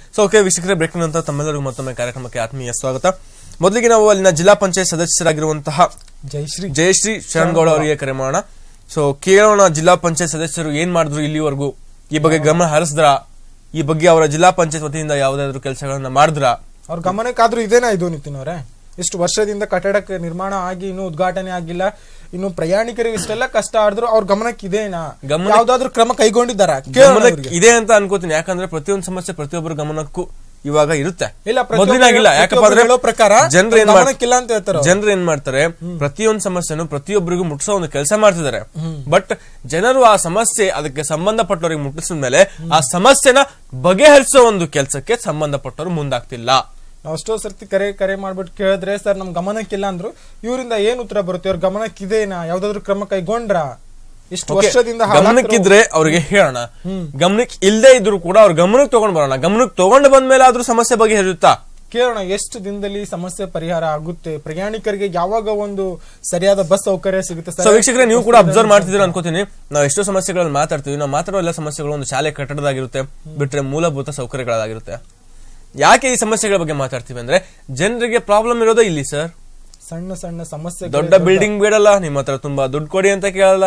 So okay ವೀಕ್ಷಕರೇ break ನಂತರ ತಮ್ಮೆಲ್ಲರಿಗೂ ಮತ್ತೊಮ್ಮೆ ಕಾರ್ಯಕ್ರಮಕ್ಕೆ ಆತ್ಮೀಯ ಸ್ವಾಗತ ಮೊದಲಿಗೆ ನಾವು ಅಲ್ಲಿನ ಜಿಲ್ಲಾ ಪಂಚಾಯತ್ ಸದಸ್ಯರಾಗಿರುವಂತಹ ಜಯಶ್ರೀ ಜಯಶ್ರೀ ಶರಣಗೌಡ ಅವರಿಗೆ ಕರೆ ಮಾಡೋಣ ಸೊ ಕೇಳೋಣ ಜಿಲ್ಲಾ ಪಂಚಾಯತ್ ಸದಸ್ಯರು ಏನ್ ಮಾಡಿದ್ರು ಇಲ್ಲಿವರೆಗೂ ಈ ಬಗ್ಗೆ ಗಮನ ಹರಿಸಿದ್ರ ಈ ಬಗ್ಗೆ ಅವರ ಜಿಲ್ಲಾ ಪಂಚಾಯತ್ ವತಿಯಿಂದ ಯಾವ್ದಾದ್ರು ಕೆಲಸಗಳನ್ನ ಮಾಡಿದ್ರ ಅವ್ರ ಗಮನಕ್ಕಾದ್ರೂ ಇದೇನಾ ಇದು ನಿತಿನ್ ಅವರೇ ಇಷ್ಟು ವರ್ಷದಿಂದ ಕಟ್ಟಡಕ್ಕೆ ನಿರ್ಮಾಣ ಆಗಿ ಇನ್ನೂ ಉದ್ಘಾಟನೆ ಆಗಿಲ್ಲ ಇನ್ನು ಪ್ರಯಾಣಿಕರಿಗೆ ಇಷ್ಟೆಲ್ಲ ಕಷ್ಟ ಆಡಿದ್ರು ಅವ್ರ ಗಮನಕ್ಕೆ ಇದೇನಾ ಗಮನಕ್ಕೆ- ಯಾವ್ದಾದ್ರು ಕ್ರಮ ಕೈಗೊಂಡಿದ್ದಾರ ಗಮನಕ್ಕೆ ಇದೆ ಅಂತ ಅನ್ಕೋತೀನಿ ಯಾಕಂದ್ರೆ ಪ್ರತಿಯೊಂದು ಸಮಸ್ಯೆ ಪ್ರತಿಯೊಬ್ಬರ ಗಮನಕ್ಕೂ ಇವಾಗ ಇರುತ್ತೆ ಇಲ್ಲ ಪ್ರತಿಯೊಬ್ರು ಮೊದಲಿನಾಗಿಲ್ಲ ಹೇಳೋ- ಯಾಕಪ್ಪ ಅಂದ್ರೆ ಪ್ರತಿಯೊಬ್ರು ಹೇಳೋ ಪ್ರಕಾರ ಜನರು ಏನ್ ಗಮನಕ್ಕಿಲ್ಲ ಅಂತ ಹೇಳ್ತಾರೆ ಅವ್ರು. ಜನರು ಏನ್ ಮಾಡ್ತಾರೆ ಪ್ರತಿಯೊಂದು ಸಮಸ್ಯೆನು ಪ್ರತಿಯೊಬ್ಬರಿಗೂ ಮುಟ್ಟಿಸೋ ಒಂದು ಕೆಲಸ ಮಾಡ್ತಿದ್ದಾರೆ ಬಟ್ ಜನರು ಆ ಸಮಸ್ಯೆ ಅದಕ್ಕೆ ಸಂಬಂಧಪಟ್ಟವರಿಗೆ ಮುಟ್ಟಿಸಿದ ಮೇಲೆ ಆ ಸಮಸ್ಯೆನ ಬಗೆಹರಿಸೋ ಒಂದು ಕೆಲಸಕ್ಕೆ ಸಂಬಂಧಪಟ್ಟವರು ಮುಂದಾಗ್ತಿಲ್ಲ ನಾವ್ ಎಷ್ಟೋ ಸರ್ತಿ ಕರೆ ಕರೆ ಮಾಡ್ಬಿಟ್ಟು ಕೇಳಿದ್ರೆ ಸರ್ ನಮ್ ಗಮನಕ್ಕಿಲ್ಲ ಅಂದ್ರು ಇವರಿಂದ ಏನ್ ಉತ್ತರ ಬರುತ್ತೆ ಅವ್ರ ಗಮನಕ್ಕಿದೇನಾ ಯಾವ್ದಾದ್ರು ಕ್ರಮ ಕೈಗೊಂಡ್ರ ಇಷ್ಟು Okay, ವರ್ಷದಿಂದ ಹಾಳಾಗ್ತಿರೋ- ಗಮನಕ್ಕಿದ್ರೆ ಅವ್ರಿಗೆ ಹೇಳೋಣ ಗಮನಕ್ಕೆ ಇಲ್ಲದೆ ಇದ್ರು ಕೂಡ ಅವ್ರ ಗಮನಕ್ಕೆ ತಗೊಂಡ್ ಬರೋಣ ಗಮನಕ್ಕೆ ತಗೊಂಡು ಬಂದ್ಮೇಲೆ ಆದ್ರೂ ಸಮಸ್ಯೆ ಬಗೆಹರಿಯುತ್ತಾ ಕೇಳೋಣ ಎಷ್ಟು ದಿನದಲ್ಲಿ ಸಮಸ್ಯೆ ಪರಿಹಾರ ಆಗುತ್ತೆ ಪ್ರಯಾಣಿಕರಿಗೆ ಯಾವಾಗ ಒಂದು ಸರಿಯಾದ ಬಸ್ ಸೌಕರ್ಯ ಸಿಗುತ್ತೆ ಸೊ ವೀಕ್ಷಕರೇ ನೀವು ಕೂಡ ಅಬ್ಸರ್ವ್ ಮಾಡ್ತಿದ್ದೀರಾ ಅನ್ಕೋತೀನಿ ನಾವು ಎಷ್ಟೋ ಸಮಸ್ಯೆಗಳನ್ನು ಮಾತಾಡ್ತೀವಿ ನಾವು ಮಾತಾಡೋ ಎಲ್ಲ ಸಮಸ್ಯೆಗಳು ಒಂದು ಶಾಲೆ ಕಟ್ಟಡದಾಗಿರುತ್ತೆ ಬಿಟ್ರೆ ಮೂಲಭೂತ ಸೌಕರ್ಯಗಳಾಗಿರುತ್ತೆ ಯಾಕೆ ಈ ಸಮಸ್ಯೆಗಳ ಬಗ್ಗೆ ಮಾತಾಡ್ತೀವಿ ಅಂದ್ರೆ ಜನರಿಗೆ ಪ್ರಾಬ್ಲಮ್ ಇರೋದೇ ಇಲ್ಲಿ ಸರ್ ಸಣ್ಣ ಸಣ್ಣ ಸಮಸ್ಯೆ ದೊಡ್ಡ ಬಿಲ್ಡಿಂಗ್ ಬೇಡಲ್ಲ ನಿಮ್ಮ ಹತ್ರ ತುಂಬಾ ದುಡ್ಡು ಕೊಡಿ ಅಂತ ಕೇಳಲ್ಲ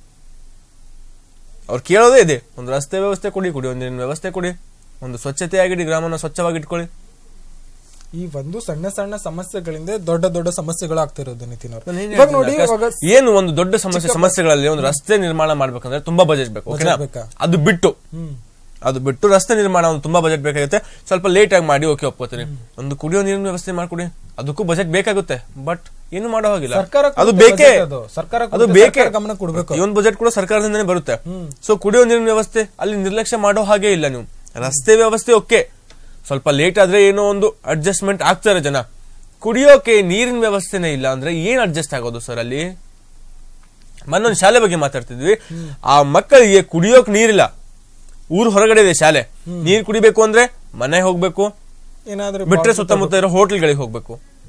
ಅವ್ರು ಕೇಳೋದೇ ಇದೆ ಒಂದು ರಸ್ತೆ ವ್ಯವಸ್ಥೆ ಕೊಡಿ ಕುಡಿ ಒಂದು ನೀರಿನ ವ್ಯವಸ್ಥೆ ಕೊಡಿ ಒಂದು ಸ್ವಚ್ಛತೆಯಾಗಿಡಿ ಗ್ರಾಮನ ಸ್ವಚ್ಛವಾಗಿ ಇಟ್ಕೊಳ್ಳಿ ಈ ಒಂದು ಸಣ್ಣ ಸಣ್ಣ ಸಮಸ್ಯೆಗಳಿಂದ ದೊಡ್ಡ ದೊಡ್ಡ ಸಮಸ್ಯೆಗಳು ಆಗ್ತಿರೋದು ನಿತಿನ್ ಅವ್ರು. ನಾನು ಏನ್ ಇವಾಗ ನೋಡಿ ಹೇಳ್ತೀನಿ ಇವಾಗ ಆಕಾಶ್, ಏನು ಒಂದು ದೊಡ್ಡ ಸಮಸ್ಯೆ ಸಮಸ್ಯೆಗಳಲ್ಲಿ ಒಂದು ರಸ್ತೆ ನಿರ್ಮಾಣ ಮಾಡ್ಬೇಕಂದ್ರೆ ತುಂಬಾ ಬಜೆಟ್ ಬೇಕು ಓಕೆನಾ ಬೇಕಾ? ಅದು ಬಿಟ್ಟು ಹ್ಮ್ ಅದು ಬಿಟ್ಟು ರಸ್ತೆ ನಿರ್ಮಾಣ ಒಂದು ತುಂಬಾ ಬಜೆಟ್ ಬೇಕಾಗುತ್ತೆ ಸ್ವಲ್ಪ ಲೇಟ್ ಆಗಿ ಮಾಡಿ ಓಕೆ ಒಪ್ಕೋತೀನಿ ಒಂದು ಕುಡಿಯೋ ನೀರಿನ ವ್ಯವಸ್ಥೆ ಮಾಡ್ಕೊಡಿ ಅದಕ್ಕೂ ಬಜೆಟ್ ಬೇಕಾಗುತ್ತೆ ಬಟ್ ಏನು ಮಾಡೋ ಹಾಗಿಲ್ಲ ಸರ್ಕಾರ ಅದು ಕೊಡುತ್ತೆ ಬೇಕೇ budget ಅದು. ಸರ್ಕಾರ ಅದು ಕೊಡುತ್ತೆ, ಬೇಕೇ ಸರ್ಕಾರ ಗಮನ ಕೊಡ್ಬೇಕು. ಈ ಒಂದು ಬಜೆಟ್ ಕೂಡ ಸರ್ಕಾರದಿಂದನೇ ಬರುತ್ತೆ ಸೊ ಕುಡಿಯೋ ನೀರಿನ ವ್ಯವಸ್ಥೆ ಅಲ್ಲಿ ನಿರ್ಲಕ್ಷ್ಯ ಮಾಡೋ ಹಾಗೆ ಇಲ್ಲ ನೀವು ರಸ್ತೆ ವ್ಯವಸ್ಥೆ ಓಕೆ ಸ್ವಲ್ಪ ಲೇಟ್ ಆದ್ರೆ ಏನೋ ಒಂದು ಅಡ್ಜಸ್ಟ್ಮೆಂಟ್ ಆಗ್ತಾರೆ ಜನ ಕುಡಿಯೋಕೆ ನೀರಿನ ವ್ಯವಸ್ಥೆನೇ ಇಲ್ಲ ಅಂದ್ರೆ ಏನ್ ಅಡ್ಜಸ್ಟ್ ಆಗೋದು ಸರ್ ಅಲ್ಲಿ ಮೊನ್ನೊಂದು ಶಾಲೆ ಬಗ್ಗೆ ಮಾತಾಡ್ತಿದ್ವಿ ಆ ಮಕ್ಕಳಿಗೆ ಕುಡಿಯೋಕ್ ನೀರಿಲ್ಲ ಊರ್ ಹೊರಗಡೆ ಇದೆ ಶಾಲೆ ನೀರ್ ಕುಡಿಬೇಕು ಅಂದ್ರೆ ಮನೆ ಹೋಗ್ಬೇಕು ಏನಾದ್ರೂ ಬಿಟ್ರೆ ಸುತ್ತಮುತ್ತ ಇರೋ ಹೋಟೆಲ್ಗಳಿಗೆ ಹೋಗ್ಬೇಕು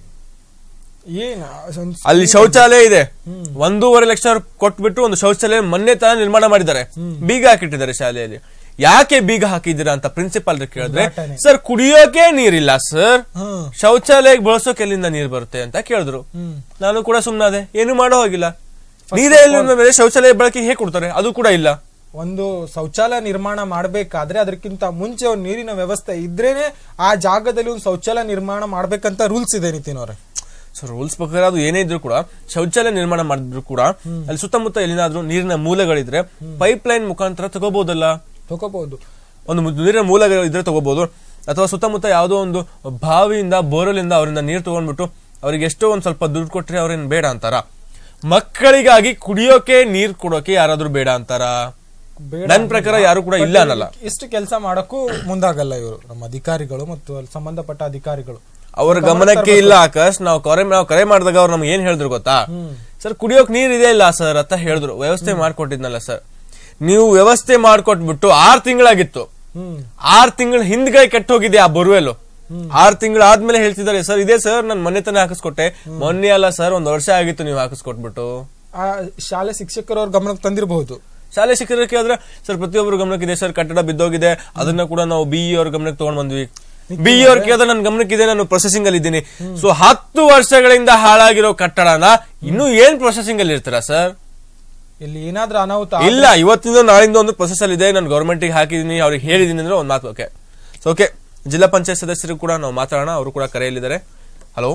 ಏನ್ ಒಂದ್ ಅಲ್ಲಿ ಶೌಚಾಲಯ ಇದೆ ಒಂದೂವರೆ ಲಕ್ಷ ಕೊಟ್ಬಿಟ್ಟು ಒಂದು ಶೌಚಾಲಯ ಮೊನ್ನೆ ತರ ನಿರ್ಮಾಣ ಮಾಡಿದ್ದಾರೆ ಬೀಗ ಹಾಕಿಟ್ಟಿದ್ದಾರೆ ಶಾಲೆಯಲ್ಲಿ ಯಾಕೆ ಬೀಗ ಹಾಕಿದ್ದೀರಾ ಅಂತ ಪ್ರಿನ್ಸಿಪಾಲ್ ಕೇಳಿದ್ರೆ ಉದ್ಘಾಟನೆ. ಸರ್ ಕುಡಿಯೋಕೆ ನೀರಿಲ್ಲ ಸರ್ ಹ್ಮ್ ಶೌಚಾಲಯಕ್ಕೆ ಬಳಸೋಕೆ ಎಲ್ಲಿಂದ ನೀರ್ ಬರುತ್ತೆ ಅಂತ ಕೇಳಿದ್ರು ಹ್ಮ್ ನಾನು ಕೂಡ ಸುಮ್ಮನಾದೆ ಏನು ಮಾಡೋ ಹೋಗಿಲ್ಲ ನೀರೇ ಇಲ್ಲ ಮೇಲೆ ಶೌಚಾಲಯ ಬಳಕೆ ಹೇಗೆ ಕೊಡ್ತಾರೆ ಅದು ಕೂಡ ಇಲ್ಲ ಒಂದು ಶೌಚಾಲಯ ನಿರ್ಮಾಣ ಮಾಡಬೇಕಾದ್ರೆ ಅದಕ್ಕಿಂತ ಮುಂಚೆ ಒಂದು ನೀರಿನ ವ್ಯವಸ್ಥೆ ಇದ್ರೇನೆ ಆ ಜಾಗದಲ್ಲಿ ಒಂದು ಶೌಚಾಲಯ ನಿರ್ಮಾಣ ಮಾಡ್ಬೇಕಂತ ರೂಲ್ಸ್ ಇದೆ ನಿತಿನ್ ಅವ್ರೆ ಸೊ ರೂಲ್ಸ್ ಪ್ರಕಾರ ಅದು ಏನೇ ಇದ್ರು ಕೂಡ ಶೌಚಾಲಯ ನಿರ್ಮಾಣ ಮಾಡಿದ್ರು ಕೂಡ ಅಲ್ಲಿ ಸುತ್ತಮುತ್ತ ಎಲ್ಲಿನಾದ್ರೂ ನೀರಿನ ಮೂಲಗಳಿದ್ರೆ ಪೈಪ್ ಲೈನ್ ಮುಖಾಂತರ ತಗೋಬಹುದಲ್ಲ ತಗೋಬಹುದು ಒಂದು ಮು- ನೀರಿನ ಮೂಲಗಳು ಇದ್ರೆ ತಗೋಬಹುದು ಅಥವಾ ಸುತ್ತಮುತ್ತ ಯಾವುದೋ ಒಂದು ಬಾವಿಯಿಂದ ಬೋರಲಿಂದ ಅವರಿಂದ ನೀರು ತಗೊಂಡ್ಬಿಟ್ಟು ಅವ್ರಿಗೆ ಎಷ್ಟೋ ಒಂದ್ ಸ್ವಲ್ಪ ದುಡ್ಡು ಕೊಟ್ರೆ ಅವ್ರೇನ್ ಬೇಡ ಅಂತಾರ ಮಕ್ಕಳಿಗಾಗಿ ಕುಡಿಯೋಕೆ ನೀರ್ ಕೊಡೋಕೆ ಯಾರಾದ್ರೂ ಬೇಡ ಅಂತಾರ ಬೇಡ ನನ್ ಪ್ರಕಾರ ಯಾರು ಕೂಡ ಇಲ್ಲ ಅನ್ನಲ್ಲ ಇಷ್ಟು ಕೆಲಸ ಮಾಡಕ್ಕೂ ಮುಂದಾಗಲ್ಲ ಇವರು ನಮ್ಮ ಅಧಿಕಾರಿಗಳು ಮತ್ತು ಅಲ್ಲಿ ಸಂಬಂಧಪಟ್ಟ ಅಧಿಕಾರಿಗಳು ಅವ್ರ ಗಮನಕ್ಕೆ ಇಲ್ಲ ಆಕಾಶ್ ನಾವು ಕರೆ ನಾವು ಕರೆ ಮಾಡಿದಾಗ ಅವ್ರು ನಮ್ಗೆ ಏನ್ ಹೇಳಿದ್ರು ಗೊತ್ತಾ ಸರ್ ಕುಡಿಯೋಕ್ ನೀರ್ ಇದೆ ಇಲ್ಲ ಸರ್ ಅಂತ ಹೇಳಿದ್ರು ವ್ಯವಸ್ಥೆ ಮಾಡ್ಕೊಟ್ಟಿದ್ನಲ್ಲ ಸರ್ ನೀವು ವ್ಯವಸ್ಥೆ ಮಾಡ್ಕೊಟ್ಬಿಟ್ಟು ಆರ್ ತಿಂಗಳಾಗಿತ್ತು ಹ್ಮ್ ಆರ್ ತಿಂಗಳ ಹಿಂದ್ಗಡೆ ಕೆಟ್ಟ ಹೋಗಿದೆ ಆ ಬೋರ್ವೆಲ್ ಆರ್ ತಿಂಗಳು ಆದ್ಮೇಲೆ ಹೇಳ್ತಿದ್ದಾರೆ ಸರ್ ಇದೆ ಸರ್ ನಾನು ಮೊನ್ನೆ ತಾನೇ ಹಾಕಿಸ್ಕೊಟ್ಟೆ ಮೊನ್ನೆ ಅಲ್ಲ ಸರ್ ಒಂದ್ ವರ್ಷ ಆಗಿತ್ತು ನೀವು ಹಾಕಿಸ್ಕೊಟ್ಬಿಟ್ಟು ಆ ಶಾಲೆ ಶಿಕ್ಷಕರು ಅವ್ರ ಗಮನಕ್ಕೆ ತಂದಿರಬಹುದು ಶಾಲೆ ಶಿಕ್ಷಕರಿಗೆ ಆದ್ರೆ ಸರ್ ಪ್ರತಿಯೊಬ್ಬರು ಗಮನಕ್ಕಿದೆ ಸರ್ ಕಟ್ಟಡ ಬಿದ್ದೋಗಿದೆ ಅದನ್ನ ಕೂಡ ನಾವು ಬಿಇ ಅವ್ರ ಗಮನಕ್ಕೆ ತಗೊಂಡ್ ಬಂದ್ವಿ ಬಿಇ ಅವ್ರ ಕೇಳಿದ್ರೆ ನನ್ನ ಗಮನಕ್ಕಿದೆ ನಾನು ಪ್ರೊಸೆಸಿಂಗ್ ಅಲ್ಲಿ ಇದ್ದೀನಿ ಸೊ ಹತ್ತು ವರ್ಷಗಳಿಂದ ಹಾಳಾಗಿರೋ ಕಟ್ಟಡನ ಇನ್ನೂ ಏನ್ ಪ್ರೊಸೆಸಿಂಗ್ ಅಲ್ಲಿ ಇರ್ತೀರಾ ಸರ್ ಇಲ್ಲಿ ಏನಾದ್ರೂ ಅನಾಹುತ ಇಲ್ಲ ಇವತ್ತಿಂದ ನಾಳಿಂದ ಒಂದು ಪ್ರೊಸೆಸ್ ಅಲ್ಲಿ ಇದೆ ನಾನು ಗೌರ್ಮೆಂಟ್ಗೆ ಹಾಕಿದೀನಿ ಅವ್ರಿಗೆ ಹೇಳಿದೀನಿ ಅಂದ್ರೆ ಒಂದು ಮಾತು ಓಕೆ ಸೊ ಓಕೆ ಜಿಲ್ಲಾ ಪಂಚಾಯತ್ ಸದಸ್ಯರು ಕೂಡ ನಾವು ಮಾತಾಡೋಣ ಅವರು ಕೂಡ ಕರೆಯಲ್ಲಿದ್ದಾರೆ ಹಲೋ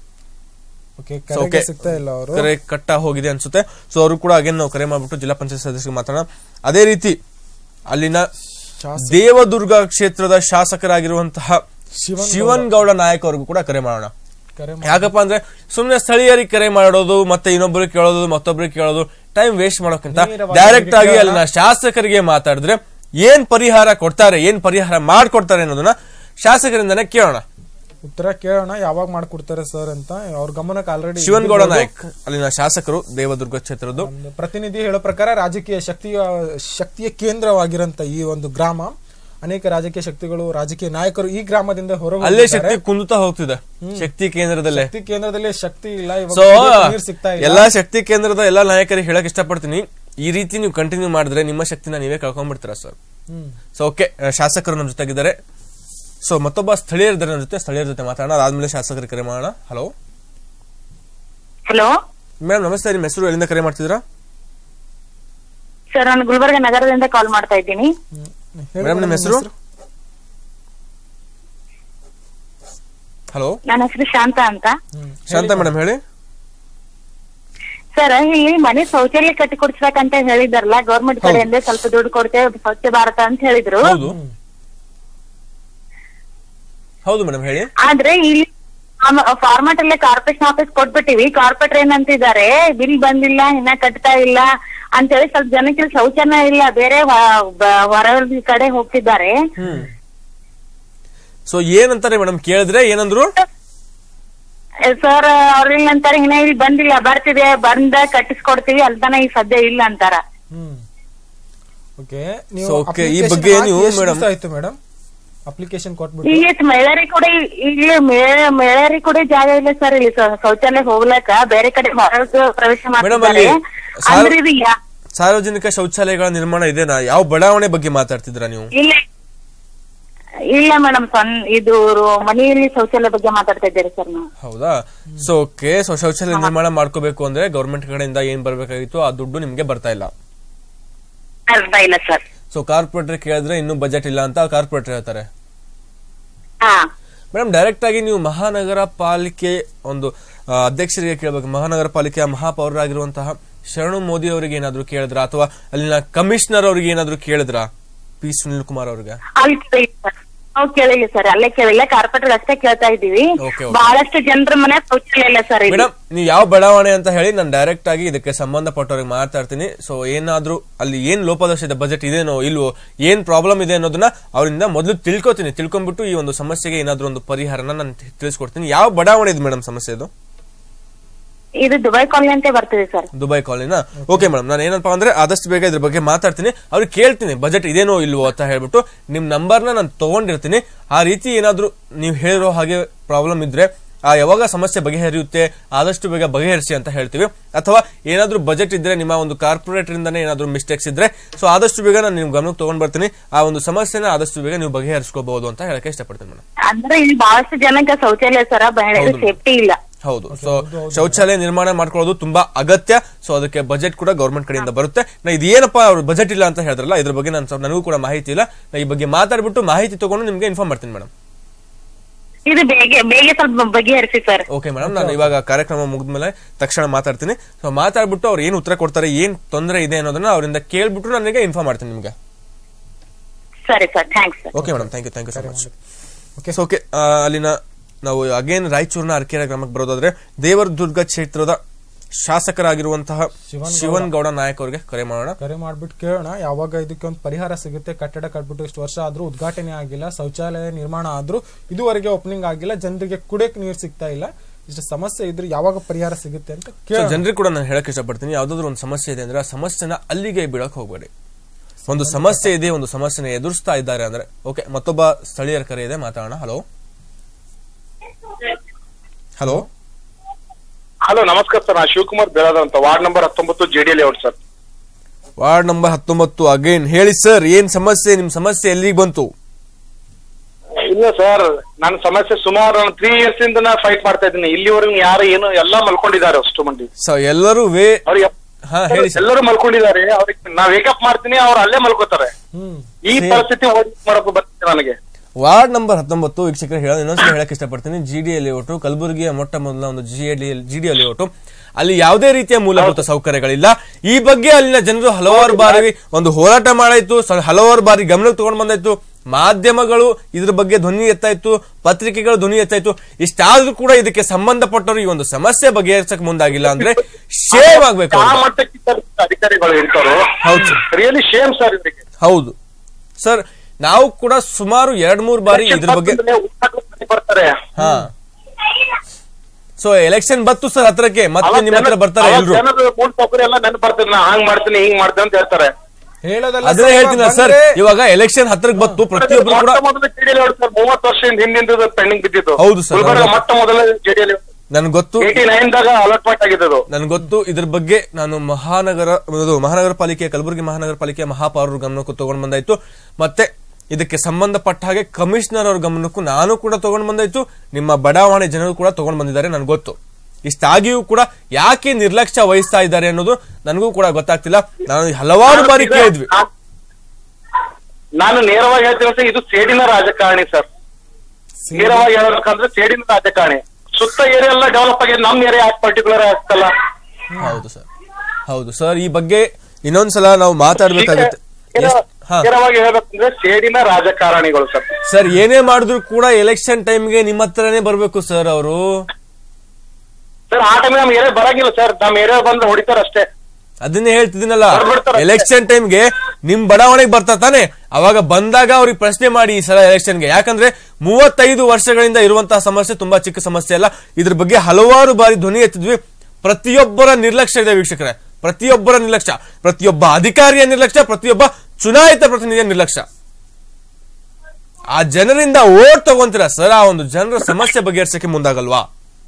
ಓಕೆ ಸೊ ಓಕೆ ಕರೆಗೆ ಸಿಗ್ತಾ ಇಲ್ಲ ಅವರು ಕರೆ ಕಟ್ಟ ಹೋಗಿದೆ ಅನ್ಸುತ್ತೆ ಸೊ ಅವರು ಕೂಡ ಅಗೇನ್ ನಾವು ಕರೆ ಮಾಡ್ಬಿಟ್ಟು ಜಿಲ್ಲಾ ಪಂಚಾಯತ್ ಸದಸ್ಯರಿಗೆ ಮಾತಾಡೋಣ ಅದೇ ರೀತಿ ಅಲ್ಲಿನ ಶಾಸಕ- ದೇವದುರ್ಗ ಕ್ಷೇತ್ರದ ಶಾಸಕರಾಗಿರುವಂತಹ ಶಿವನ್ ಶಿವನ್ ಗೌಡ ನಾಯಕ್ ಅವ್ರಿಗೂ ಕೂಡ ಕರೆ ಮಾಡೋಣ ಕರೆ ಯಾಕಪ್ಪ ಅಂದ್ರೆ ಸುಮ್ನೆ ಸ್ಥಳೀಯರಿಗೆ ಕರೆ ಮಾಡೋದು ಮತ್ತೆ ಇನ್ನೊಬ್ಬರಿಗೆ ಕೇಳೋದು ಮತ್ತೊಬ್ಬರಿಗೆ ಕೇಳೋದು ಟೈಮ್ ವೇಸ್ಟ್ ಮಾಡೋಕ್ಕಿಂತ ನೇರವಾಗಿ ಡೈರೆಕ್ಟ್ ಆಗಿ ಅಲ್ಲಿನ ಶಾಸಕರಿಗೆ ಮಾತಾಡಿದ್ರೆ ಏನ್ ಪರಿಹಾರ ಕೊಡ್ತಾರೆ ಏನ್ ಪರಿಹಾರ ಮಾಡ್ಕೊಡ್ತಾರೆ ಅನ್ನೋದನ್ನ ಶಾಸಕರಿಂದನೇ ಕೇಳೋಣ ಉತ್ತರ ಕೇಳೋಣ ಯಾವಾಗ ಮಾಡ್ಕೊಡ್ತಾರೆ ಸರ್ ಅಂತ ಅವ್ರ ಗಮನಕ್ಕೆ ಆಲ್ರೆಡಿ ಶಿವನ್ಗೌಡ ನಾಯಕ್ ಅಲ್ಲಿನ ಶಾಸಕರು ದೇವದುರ್ಗ ಕ್ಷೇತ್ರದ್ದು ಒಂದು ಪ್ರತಿನಿಧಿ ಹೇಳೋ ಪ್ರಕಾರ ರಾಜಕೀಯ ಶಕ್ತಿಯ ಶಕ್ತಿಯ ಕೇಂದ್ರವಾಗಿರಂತ ಈ ಒಂದು ಗ್ರಾಮ ಅನೇಕ ರಾಜಕೀಯ ಶಕ್ತಿಗಳು ರಾಜಕೀಯ ನಾಯಕರು ಈ ಗ್ರಾಮದಿಂದ ಹೊರಗೆ ಅಲ್ಲೇ ಶಕ್ತಿ ಕುಂದುತ್ತಾ ಹೋಗ್ತಿದೆ ಶಕ್ತಿ ಕೇಂದ್ರದಲ್ಲೇ ಶಕ್ತಿ ಕೇಂದ್ರದಲ್ಲಿ ಶಕ್ತಿ ಇಲ್ಲ ಇವಾಗ ಸೊ ಕುಡಿಯೋಕೆ ನೀರ್ ಸಿಗ್ತಾ ಇಲ್ಲ ಎಲ್ಲಾ ಶಕ್ತಿ ಕೇಂದ್ರದ ಎಲ್ಲಾ ನಾಯಕರಿಗೆ ಹೇಳಕ್ ಇಷ್ಟಪಡ್ತೀನಿ ಈ ರೀತಿ ನೀವು ಕಂಟಿನ್ಯೂ ಮಾಡಿದ್ರೆ ನಿಮ್ಮ ಶಕ್ತಿನ ನೀವೇ ಕಳ್ಕೊಂಡ್ಬಿಡ್ತೀರಾ ಸರ್ ಹ್ಮ್ ಸೊ ಓಕೆ ಶಾಸಕರು ನಮ್ಮ ಜೊತೆಗಿದ್ದಾರೆ ಸೊ ಮತ್ತೊಬ್ಬ ಸ್ಥಳೀಯರಿದ್ದಾರೆ ನನ್ನ ಜೊತೆ ಸ್ಥಳೀಯರ ಜೊತೆ ಮಾತಾಡೋಣ ಅದಾದ್ಮೇಲೆ ಶಾಸಕರಿಗೆ ಕರೆ ಮಾಡೋಣ ಹಲೋ ಹಲೋ ಮೇಡಮ್ ನಮಸ್ತೆ ನಿಮ್ಮ ಹೆಸರು ಎಲ್ಲಿಂದ ಕರೆ ಮಾಡ್ತಿದ್ದೀರಾ ಸರ್ ನಾನು ಗುಲ್ಬರ್ಗ ನಗರದಿಂದ ಕಾಲ್ ಮಾಡ್ತಾ ಇದ್ದೀನಿ ಹೇಳಿ ಮೇಡಮ್ ನಿಮ್ಮ ಹೆಸರು ಹಲೋ ನನ್ನ ಹೆಸರು ಶಾಂತ ಅಂತ ಹ್ಮ್. ಶಾಂತ ಮೇಡಮ್ ಹೇಳಿ ಸರ್ ಈ ಮನೆ ಶೌಚಾಲಯ ಕಟ್ಟಿ ಕೊಡ್ಸ್ಬೇಕಂತ ಹೇಳಿದಾರಲ್ಲ ಗೌರ್ಮೆಂಟ್ ಕಡೆಯಿಂದ ಸ್ವಲ್ಪ ದುಡ್ಡು ಕೊಡ್ತೇವೆ ಸ್ವಚ್ಛ ಭಾರತ ಅಂತ ಹೇಳಿದ್ರು ಹೌದು ಹೌದು ಮೇಡಮ್ ಹೇಳಿ ಆದ್ರೆ ಇಲ್ಲಿ ಫಾರ್ಮಾಟ್ ಅಲ್ಲೇ ಕಾರ್ಪೊರೇಷನ್ ಆಫೀಸ್ ಕೊಟ್ಬಿಟ್ಟಿವಿ ಕಾರ್ಪೊರೇಟರ್ ಏನಂತಿದ್ದಾರೆ ಬಿಲ್ ಬಂದಿಲ್ಲ ಇನ್ನ ಕಟ್ತಾ ಇಲ್ಲ ಅಂತೇಳಿ ಸ್ವಲ್ಪ ಜನಕ್ಕೆ ಇಲ್ಲಿ ಶೌಚಾಲಯ ಇಲ್ಲ ಬೇರೆ ಹೊ- ಬ- ಹೊರ ಕಡೆ ಹೋಗ್ತಿದ್ದಾರೆ ಹ್ಮ್ ಸೊ ಏನಂತಾರೆ ಮೇಡಮ್ ಕೇಳಿದ್ರೆ ಏನಂದ್ರು ಸರ್ ಅವ್ರ ಅಂತಾರೆ ಇನ್ನ ಇಲ್ಲಿ ಬಂದಿಲ್ಲ ಬರ್ತಿದೆ ಬಂದ ಕಟ್ಟಿಸ್ಕೊಡ್ತೀವಿ ಅಲ್ತಾನ ಈಗ ಸದ್ಯ ಇಲ್ಲ ಅಂತಾರ ಹ್ಮ್ ಓಕೆ ನೀವು So, okay, ಈ application ಬಗ್ಗೆ ಹಾಕಿ ನೀವು ಎಷ್ಟು madam- Hmm. ದಿವ್ಸ ಆಯ್ತು ಮೇಡಮ್ ಅಪ್ಲಿಕೇಶನ್ ಕೊಟ್ಬಿಟ್ಟು ಈಗ ಮಹಿಳೆಯರಿ ಕೂಡ ಇಲ್ಲಿ ಮಹಿಳೆಯರಿ ಕೂಡ ಜಾಗ ಇಲ್ಲ ಸರ್ ಇಲ್ಲಿ ಶೌ- ಶೌಚಾಲಯ ಹೋಗ್ಲಕ್ಕ ಬೇರೆ ಕಡೆ ಹೊರಗೆ ಪ್ರವೇಶ Madam, ಮಾಡ್ತಿದ್ದಾರೆ ಅಲ್ಲಿ ಸಾರ್- ಅಂದ್ರೆ ಇದು ಯಾ- ಸಾರ್ವಜನಿಕ ಶೌಚಾಲಯಗಳ ನಿರ್ಮಾಣ ಇದೆನಾ ಯಾವ ಬಡಾವಣೆ ಬಗ್ಗೆ ಮಾತಾಡ್ತಿದ್ದೀರಾ ನೀವು ಇಲ್ಲ ಇಲ್ಲ ಮೇಡಮ್ ಸಣ್ಣ ಇದು ರು- ಮನೆಯಲ್ಲಿ ಶೌಚಾಲಯ ಬಗ್ಗೆ ಮಾತಾಡ್ತಾ ಇದ್ದೀರಿ ಸರ್ ನಾವು ಹೌದಾ ಸೊ ಓಕೆ ಸೊ ಶೌಚಾಲಯ ನಿರ್ಮಾಣ ಮಾಡ್ಕೋಬೇಕು ಅಂದ್ರೆ ಗೌರ್ಮೆಂಟ್ ಕಡೆಯಿಂದ ಏನ್ ಬರ್ಬೇಕಾಗಿತ್ತು ಆ ದುಡ್ಡು ನಿಮ್ಗೆ ಬರ್ತಾ ಇಲ್ಲ ಅರ್ಥ ಇಲ್ಲ ಸರ್ ಸೊ ಕಾರ್ಪೊರೇಟರ್ ಕೇಳಿದ್ರೆ ಇನ್ನೂ ಬಜೆಟ್ ಇಲ್ಲ ಅಂತ ಕಾರ್ಪೊರೇಟರ್ ಹೇಳ್ತಾರೆ ಹಾ ಮೇಡಮ್ ಡೈರೆಕ್ಟ್ ಆಗಿ ನೀವು ಮಹಾನಗರ ಪಾಲಿಕೆ ಒಂದು ಆ, ಅಧ್ಯಕ್ಷರಿಗೆ ಕೇಳಬೇಕು ಮಹಾನಗರ ಪಾಲಿಕೆಯ ಮಹಾಪೌರರಾಗಿರುವಂತಹ ಶರಣು ಮೋದಿ ಅವರಿಗೆ ಏನಾದ್ರು ಕೇಳಿದ್ರ ಅಥವಾ ಅಲ್ಲಿನ ಕಮಿಷನರ್ ಅವರಿಗೆ ಏನಾದ್ರು ಕೇಳಿದ್ರ ಪಿ ಸುನಿಲ್ ಕುಮಾರ್ ಅವ್ರಿಗೆ ಅಲ್ಲಿ ಕೇಳಿಲ್ಲ ಸರ್ ನಾವು ಕೇಳಿಲ್ಲ ಸರ್ ಅಲ್ಲೇ ಕೇಳಿಲ್ಲ ಕಾರ್ಪೊರೇಟರ್ ಅಷ್ಟೇ ಕೇಳ್ತಾ ಇದ್ದೀವಿ Okay, okay. ಬಹಳಷ್ಟು ಜನರ ಮನೆ ಶೌಚಾಲಯ ಇಲ್ಲ ಸರ್ ಇಲ್ಲಿ ಮೇಡಮ್ ನೀವು ಯಾವ ಬಡಾವಣೆ ಅಂತ ಹೇಳಿ ನಾನು ಡೈರೆಕ್ಟ್ ಆಗಿ ಇದಕ್ಕೆ ಸಂಬಂಧಪಟ್ಟವ್ರಿಗೆ ಮಾತಾಡ್ತೀನಿ ಸೊ ಏನಾದ್ರೂ ಅಲ್ಲಿ ಏನ್ ಲೋಪದೋಷ ಇದೆ ಬಜೆಟ್ ಇದೇನೋ ಇಲ್ವೋ ಏನ್ ಪ್ರಾಬ್ಲಮ್ ಇದೆ ಅನ್ನೋದನ್ನ ಅವರಿಂದ ಮೊದಲು ತಿಳ್ಕೊತೀನಿ ತಿಳ್ಕೊಂಡ್ಬಿಟ್ಟು ಈ ಒಂದು ಸಮಸ್ಯೆಗೆ ಏನಾದ್ರೂ ಒಂದು ಪರಿಹಾರನ ನಾನು ತಿಳಿಸ್ಕೊಡ್ತೀನಿ ಯಾವ ಬಡಾವಣೆ ಇದೆ ಮೇಡಮ್ ಸಮಸ್ಯೆ ಇದು ಇದು ದುಬೈ ಕಾಲನಿ ಅಂತ ಬರ್ತಿದೆ ಸರ್ ದುಬೈ ಕಾಲೋನಿನ ಓಕೆ ಮೇಡಮ್ ನಾನು ಏನಪ್ಪಾ ಅಂದ್ರೆ ಆದಷ್ಟು ಬೇಗ ಇದ್ರ ಬಗ್ಗೆ ಮಾತಾಡ್ತೀನಿ ಅವ್ರಿಗೆ ಕೇಳ್ತೀನಿ ಬಜೆಟ್ ಇದೇನೋ ಇಲ್ವೋ ಅಂತ ಹೇಳ್ಬಿಟ್ಟು ನಿಮ್ ನಂಬರ್ನ ನಾನು ತಗೊಂಡಿರ್ತೀನಿ ಆ ರೀತಿ ಏನಾದ್ರೂ ನೀವು ಹೇಳಿರೋ ಹಾಗೆ ಪ್ರಾಬ್ಲಮ್ ಇದ್ರೆ ಆ ಯಾವಾಗ ಸಮಸ್ಯೆ ಬಗೆಹರಿಯುತ್ತೆ ಆದಷ್ಟು ಬೇಗ ಬಗೆಹರಿಸಿ ಅಂತ ಹೇಳ್ತೀವಿ ಅಥವಾ ಏನಾದ್ರೂ ಬಜೆಟ್ ಇದ್ರೆ ನಿಮ್ಮ ಒಂದು ಕಾರ್ಪೊರೇಟರ್ ಇಂದಾನೆ ಏನಾದ್ರೂ ಮಿಸ್ಟೇಕ್ಸ್ ಇದ್ರೆ ಸೊ ಆದಷ್ಟು ಬೇಗ ನಾನು ನಿಮ್ ಗಮನಕ್ಕೆ ತಗೊಂಡ್ ಬರ್ತೀನಿ ಆ ಒಂದು ಸಮಸ್ಯೆನ ಆದಷ್ಟು ಬೇಗ ನೀವು ಬಗೆಹರಿಸ್ಕೋಬಹುದು ಅಂತ ಹೇಳಕ್ಕೆ ಇಷ್ಟಪಡ್ತೀನಿ ಮೇಡಮ್ ಅಂದ್ರೆ ಇಲ್ಲಿ ಬಹಳಷ್ಟು ಜನಕ್ಕೆ ಶೌಚಾಲಯ ಸರ ಬಹಳ ಸೇಫ್ಟಿ ಇಲ್ಲ ಹೌದು ಸೊ ಶೌಚಾಲಯ ನಿರ್ಮಾಣ ಮಾಡ್ಕೊಳ್ಳೋದು ತುಂಬಾ ಅಗತ್ಯ ಸೊ ಅದಕ್ಕೆ ಬಜೆಟ್ ಕೂಡ ಗೌರ್ಮೆಂಟ್ ಕಡೆಯಿಂದ ಬರುತ್ತೆ ನಾ ಇದೇನಪ್ಪ ಅವ್ರು ಬಜೆಟ್ ಇಲ್ಲ ಅಂತ ಹೇಳಿದ್ರಲ್ಲ ಇದ್ರ ಬಗ್ಗೆ ನಾನು ಸ್ವಲ್ಪ- ನನಗೂ ಕೂಡ ಮಾಹಿತಿ ಇಲ್ಲ ನಾ ಈ ಬಗ್ಗೆ ಮಾತಾಡ್ಬಿಟ್ಟು ಮಾಹಿತಿ ತಗೊಂಡು ನಿಮ್ಗೆ ಇನ್ಫಾರ್ಮ್ ಮಾಡ್ತೀನಿ ಮೇಡಮ್ ಇದು ಬೇಗ ಬೇಗ ಸ್ವಲ್ಪ ಬಗೆಹರಿಸಿ ಸರ್ ಓಕೆ ಮೇಡಮ್ ನಾನು ಇವಾಗ ಕಾರ್ಯಕ್ರಮ ಮುಗಿದ್ಮೇಲೆ ತಕ್ಷಣ ಮಾತಾಡ್ತೀನಿ ಸೊ ಮಾತಾಡ್ಬಿಟ್ಟು ಅವ್ರು ಏನ್ ಉತ್ತರ ಕೊಡ್ತಾರೆ ಏನ್ ತೊಂದರೆ ಇದೆ ಅನ್ನೋದನ್ನ ಅವರಿಂದ ಕೇಳ್ಬಿಟ್ಟು ನನಗೆ ಇನ್ಫಾರ್ಮ್ ಮಾಡ್ತೀನಿ ನಿಮ್ಗೆ ಸರಿ sir thanks sir okay madam thank you thank you so much okay so okay ಅಲ್ಲಿನ ನಾವು ಅಗೇನ್ ರಾಯಚೂರಿನ ಅರಕೆರೆ ಗ್ರಾಮಕ್ಕೆ ಬರೋದಾದ್ರೆ ದೇವರದುರ್ಗ ಕ್ಷೇತ್ರದ ಶಾಸಕರಾಗಿರುವಂತಹ ಶಿವನ್ ಶಿವನ್ ಗೌಡ ನಾಯಕ್ ಅವರಿಗೆ ಕರೆ ಮಾಡೋಣ ಕರೆ ಮಾಡ್ಬಿಟ್ಟು ಕೇಳೋಣ ಯಾವಾಗ ಇದಕ್ಕೆ ಒಂದು ಪರಿಹಾರ ಸಿಗುತ್ತೆ ಕಟ್ಟಡ ಕಟ್ಬಿಟ್ಟು ಇಷ್ಟು ವರ್ಷ ಆದ್ರೂ ಉದ್ಘಾಟನೆ ಆಗಿಲ್ಲ ಶೌಚಾಲಯ ನಿರ್ಮಾಣ ಆದ್ರೂ ಇದುವರೆಗೆ ಓಪನಿಂಗ್ ಆಗಿಲ್ಲ ಜನರಿಗೆ ಕುಡಿಯಕ್ ನೀರು ಸಿಗ್ತಾ ಇಲ್ಲ ಇಷ್ಟು ಸಮಸ್ಯೆ ಇದ್ರೆ ಯಾವಾಗ ಪರಿಹಾರ ಸಿಗುತ್ತೆ ಅಂತ ಕೇಳೋಣ ಜನರಿಗೆ ಕೂಡ ನಾನು ಹೇಳಕ್ ಇಷ್ಟಪಡ್ತೀನಿ ಯಾವ್ದಾದ್ರು ಒಂದು ಸಮಸ್ಯೆ ಇದೆ ಅಂದ್ರೆ ಆ ಸಮಸ್ಯೆನ ಅಲ್ಲಿಗೆ ಬಿಡಕ್ ಹೋಗ್ಬೇಡಿ ಒಂದು ಸಮಸ್ಯೆ ಇದೆ ಒಂದು ಸಮಸ್ಯೆನ ಎದುರಿಸ್ತಾ ಇದ್ದಾರೆ ಅಂದ್ರೆ ಓಕೆ ಮತ್ತೊಬ್ಬ ಸ್ಥಳೀಯರ ಕರೆ ಇದೆ ಮಾತಾಡೋಣ ಹಲೋ ಹಲೋ ಹಲೋ ನಮಸ್ಕಾರ ಸರ್ ನಾನು ಶಿವಕುಮಾರ್ ಬೇರಾದ ಅಂತ ವಾರ್ಡ್ ನಂಬರ್ ಹತ್ತೊಂಬತ್ತು JD layout sir ward number ಹತ್ತೊಂಬತ್ತು ಅಗೇನ್ ಹೇಳಿ ಸರ್ ಏನ್ ಸಮಸ್ಯೆ ನಿಮ್ ಸಮಸ್ಯೆ ಎಲ್ಲಿಗೆ ಬಂತು ಇಲ್ಲ ಸರ್ ನನ್ನ ಸಮಸ್ಯೆ ಸುಮಾರು ನಾನು ತ್ರೀ ಇಯರ್ಸ್ ಇಂದ ನಾ ಫೈಟ್ ಮಾಡ್ತಾ ಇದ್ದೀನಿ ಇಲ್ಲಿವರೆಗೂ ಯಾರು ಏನು ಎಲ್ಲ ಮಲ್ಕೊಂಡಿದ್ದಾರೆ ಅಷ್ಟು ಮಂದಿ ಸೊ ಎಲ್ಲರೂ ವೇ ಅವ್ರಿಗೆ ಹಾ ಹೇಳಿ ಸರ್ ಎಲ್ಲರೂ ಮಲ್ಕೊಂಡಿದ್ದಾರೆ ಅವ್ರಿಗೆ ನಾ ವೇಕಪ್ ಮಾಡ್ತೀನಿ ಅವ್ರು ಅಲ್ಲೇ ಮಲ್ಕೋತಾರೆ ಹ್ಮ್ ಈ ಪರಿಸ್ಥಿತಿ ಹೋಗಿ ಮಾಡಕ್ ಬರ್ತಿದೆ ನನಗೆ ವಾರ್ಡ್ ನಂಬರ್ ಹತ್ತೊಂಬತ್ತು ವೀಕ್ಷಕರು ಹೇಳೋದು ಇನ್ನೊಂದ್ಸಲ ಹೇಳಕ್ ಇಷ್ಟಪಡ್ತೀನಿ ಜಿ ಡಿ ಲೇಔಟ್ ಕಲಬುರಗಿಯ ಮೊಟ್ಟ ಮೊದಲ ಒಂದು ಜಿ ಜಿ ಡಿ ಲೇಔಟ್ ಅಲ್ಲಿ ಯಾವುದೇ ರೀತಿಯ ಮೂಲಭೂತ ಸೌಕರ್ಯಗಳಿಲ್ಲ ಈ ಬಗ್ಗೆ ಅಲ್ಲಿನ ಜನರು ಹಲವಾರು ಬಾರಿ ಒಂದು ಹೋರಾಟ ಮಾಡಾಯ್ತು ಸ- ಹಲವಾರು ಬಾರಿ ಗಮನಕ್ಕೆ ತಗೊಂಡ್ ಬಂದಾಯ್ತು ಮಾಧ್ಯಮಗಳು ಇದ್ರ ಬಗ್ಗೆ ಧ್ವನಿ ಎತ್ತಾಯ್ತು ಪತ್ರಿಕೆಗಳು ಧ್ವನಿ ಎತ್ತಾಯ್ತು ಇಷ್ಟಾದ್ರೂ ಕೂಡ ಇದಕ್ಕೆ ಸಂಬಂಧಪಟ್ಟವರು ಈ ಒಂದು ಸಮಸ್ಯೆ ಬಗೆಹರಿಸಕ್ ಮುಂದಾಗಿಲ್ಲ ಅಂದ್ರೆ ಶೇಮ್ ಆಗ್ಬೇಕು ಆ ಅವ್ರಿಗೆ. ಮಟ್ಟಕ್ಕೆ ಇದ್ದಾರೆ ಅಧಿಕಾರಿಗಳು ಇರ್ತಾರೋ ಹೌದು ಸರ್. ರಿಯಲಿ ಶೇಮ್ ಸರ್ ಇವರಿಗೆ ಹೌದು ಸರ್ ನಾವು ಕೂಡ ಸುಮಾರು ಎರಡ್ ಮೂರ್ ಬಾರಿ ಇದ್ರ ಬಗ್ಗೆ ಬರ್ತಾರೆ ಹಾ ಸೊ ಎಲೆಕ್ಷನ್ ಬತ್ತು ಸರ್ ಹತ್ರಕ್ಕೆ ಮತ್ತೆ ಅವಾಗ ನಿಮ್ಮ ಹತ್ರ ಜನ- ಬರ್ತಾರೆ ಅವಾಗ ಎಲ್ರು ಜನರು ಮೂಲ ಸೌಕರ್ಯ ಎಲ್ಲ ನೆನಪು ಬರ್ತಾರೆ ನಾ ಹಂಗ್ ಮಾಡ್ತೀನಿ ಹಿಂಗ್ ಮಾಡ್ತೀನಿ ಅಂತ ಹೇಳ್ತಾರೆ ಹೇಳೋದಲ್ಲ ಅದೇ ಸರ್, ಹೇಳ್ತೀನಿ ಸರ್ ಬಂದ್ರೆ- ಇವಾಗ ಎಲೆಕ್ಷನ್ ಹತ್ರಕ್ಕೆ ಬತ್ತು ಪ್ರತಿಯೊಬ್ರು ಕೂಡ ಮೊಟ್ಟ ಮೊದಲ ಜೆಡಿಎಲ್ ಸರ್ ಮೂವತ್ತು ವರ್ಷದಿಂದ ಹಿಂದಿಂದ ಪೆಂಡಿಂಗ್ ಬಿದ್ದಿತ್ತು ಹೌದು ಸರ್, ಗುಲ್ಬರ್ಗ ಹೌದು. ಮೊಟ್ಟ ಮೊದಲ ಜೆಡಿಎಲ್ ನನ್ಗೆ ಗೊತ್ತು ಏಟಿ ನೈನ್ ದಾಗ ಅಲಾಟ್ಮೆಂಟ್ ಆಗಿದ್ದು ನನ್ಗೆ ಗೊತ್ತು ಇದ್ರ ಬಗ್ಗೆ ನಾನು ಮಹಾನಗರ ಇದು ಮಹಾನಗರ ಪಾಲಿಕೆ ಕಲಬುರಗಿ ಮಹಾನಗರ ಪಾಲಿಕೆಯ ಮಹಾಪೌರರು ಗಮನಕ್ಕೂ ತಗೊಂಡ್ ಬಂದಾಯ್ತು ಮತ್ತೆ ಇದಕ್ಕೆ ಸಂಬಂಧಪಟ್ಟ ಹಾಗೆ ಕಮಿಷನರ್ ಅವ್ರ ಗಮನಕ್ಕೂ ನಾನು ಕೂಡ ತಗೊಂಡ್ ಬಂದಾಯ್ತು ನಿಮ್ಮ ಬಡಾವಣೆ ಜನರು ಕೂಡ ತಗೊಂಡ್ ಬಂದಿದ್ದಾರೆ ನನ್ಗೆ ಗೊತ್ತು ಇಷ್ಟಾಗಿಯೂ ಕೂಡ ಯಾಕೆ ನಿರ್ಲಕ್ಷ್ಯ ವಹಿಸ್ತಾ ಇದ್ದಾರೆ ಅನ್ನೋದು ನನಗೂ ಕೂಡ ಗೊತ್ತಾಗ್ತಿಲ್ಲ ನಾನು ಹಲವಾರು ಬಾರಿ ಕೇಳಿದ್ವಿ ನಾನು ನೇರವಾಗಿ ಹೇಳ್ತೀನಿ ಸರ್ ಇದು ಸೇಡಿನ ರಾಜಕಾರಣಿ ಸರ್ ನೇರವಾಗಿ ಹೇಳ್ಬೇಕಂದ್ರೆ ಸೇಡಿನ ರಾಜಕಾರಣಿ ಸುತ್ತ ಏರಿಯಾ ಎಲ್ಲ ಡೆವಲಪ್ ಆಗಿದೆ ನಮ್ ಏರಿಯಾ ಯಾಕೆ ಪರ್ಟಿಕ್ಯುಲರ್ ಆಗ್ತಲ್ಲ ಹೌದು ಸರ್ ಹೌದು ಸರ್ ಈ ಬಗ್ಗೆ ಇನ್ನೊಂದ್ಸಲ ನಾವು ಮಾತಾಡ್ಬೇಕಾಗುತ್ತೆ ಎಷ್ಟ್- ಹಾ ನೇರವಾಗಿ ಹೇಳ್ಬೇಕಂದ್ರೆ ಸೇಡಿನ ರಾಜಕಾರಣಿಗಳು ಸರ್ ಸರ್ ಏನೇ ಮಾಡಿದ್ರು ಕೂಡ ಎಲೆಕ್ಷನ್ ಟೈಮ್ಗೆ ನಿಮ್ಮ ಹತ್ರನೇ ಬರ್ಬೇಕು ಸರ್ ಅವರು ಸರ್ ಆ ಟೈಮ್ ನಮ್ ಏರಿಯಾ ಬರಂಗಿಲ್ಲ ಸರ್ ನಮ್ ಏರಿಯಾ ಬಂದ್ರೆ ಹೊಡಿತಾರ ಅಷ್ಟೇ ಅದನ್ನೇ ಹೇಳ್ತಿದ್ದೀನಲ್ಲ ಬರ್ಬಿಡ್ತಾರೆ ಅಷ್ಟೇ. ಎಲೆಕ್ಷನ್ ಟೈಮ್ಗೆ ನಿಮ್ ಬಡಾವಣೆಗೆ ಬರ್ತಾ ತಾನೆ ಅವಾಗ ಬಂದಾಗ ಅವ್ರಿಗೆ ಪ್ರಶ್ನೆ ಮಾಡಿ ಈ ಸಲ ಎಲೆಕ್ಷನ್ಗೆ ಯಾಕಂದ್ರೆ ಮೂವತ್ತೈದು ವರ್ಷಗಳಿಂದ ಇರುವಂತಹ ಸಮಸ್ಯೆ ತುಂಬಾ ಚಿಕ್ಕ ಸಮಸ್ಯೆ ಅಲ್ಲ ಇದ್ರ ಬಗ್ಗೆ ಹಲವಾರು ಬಾರಿ ಧ್ವನಿ ಎತ್ತಿದ್ವಿ ಪ್ರತಿಯೊಬ್ಬರ ನಿರ್ಲಕ್ಷ್ಯ ಇದೆ ವೀಕ್ಷಕರೇ ಪ್ರತಿಯೊಬ್ಬರ ನಿರ್ಲಕ್ಷ್ಯ ಪ್ರತಿಯೊಬ್ಬ ಅಧಿಕಾರಿಯ ನಿರ್ಲಕ್ಷ್ಯ ಪ್ರತಿಯೊಬ್ಬ ಚುನಾಯಿತ ಪ್ರತಿನಿಧಿಯ ನಿರ್ಲಕ್ಷ್ಯ ಆ ಜನರಿಂದ ಓಟ್ ತಗೊಂತೀರಾ ಸರ್ ಆ ಒಂದು ಜನರ ಸಮಸ್ಯೆ ಬಗೆಹರಿಸಕ್ಕೆ ಮುಂದಾಗಲ್ವಾ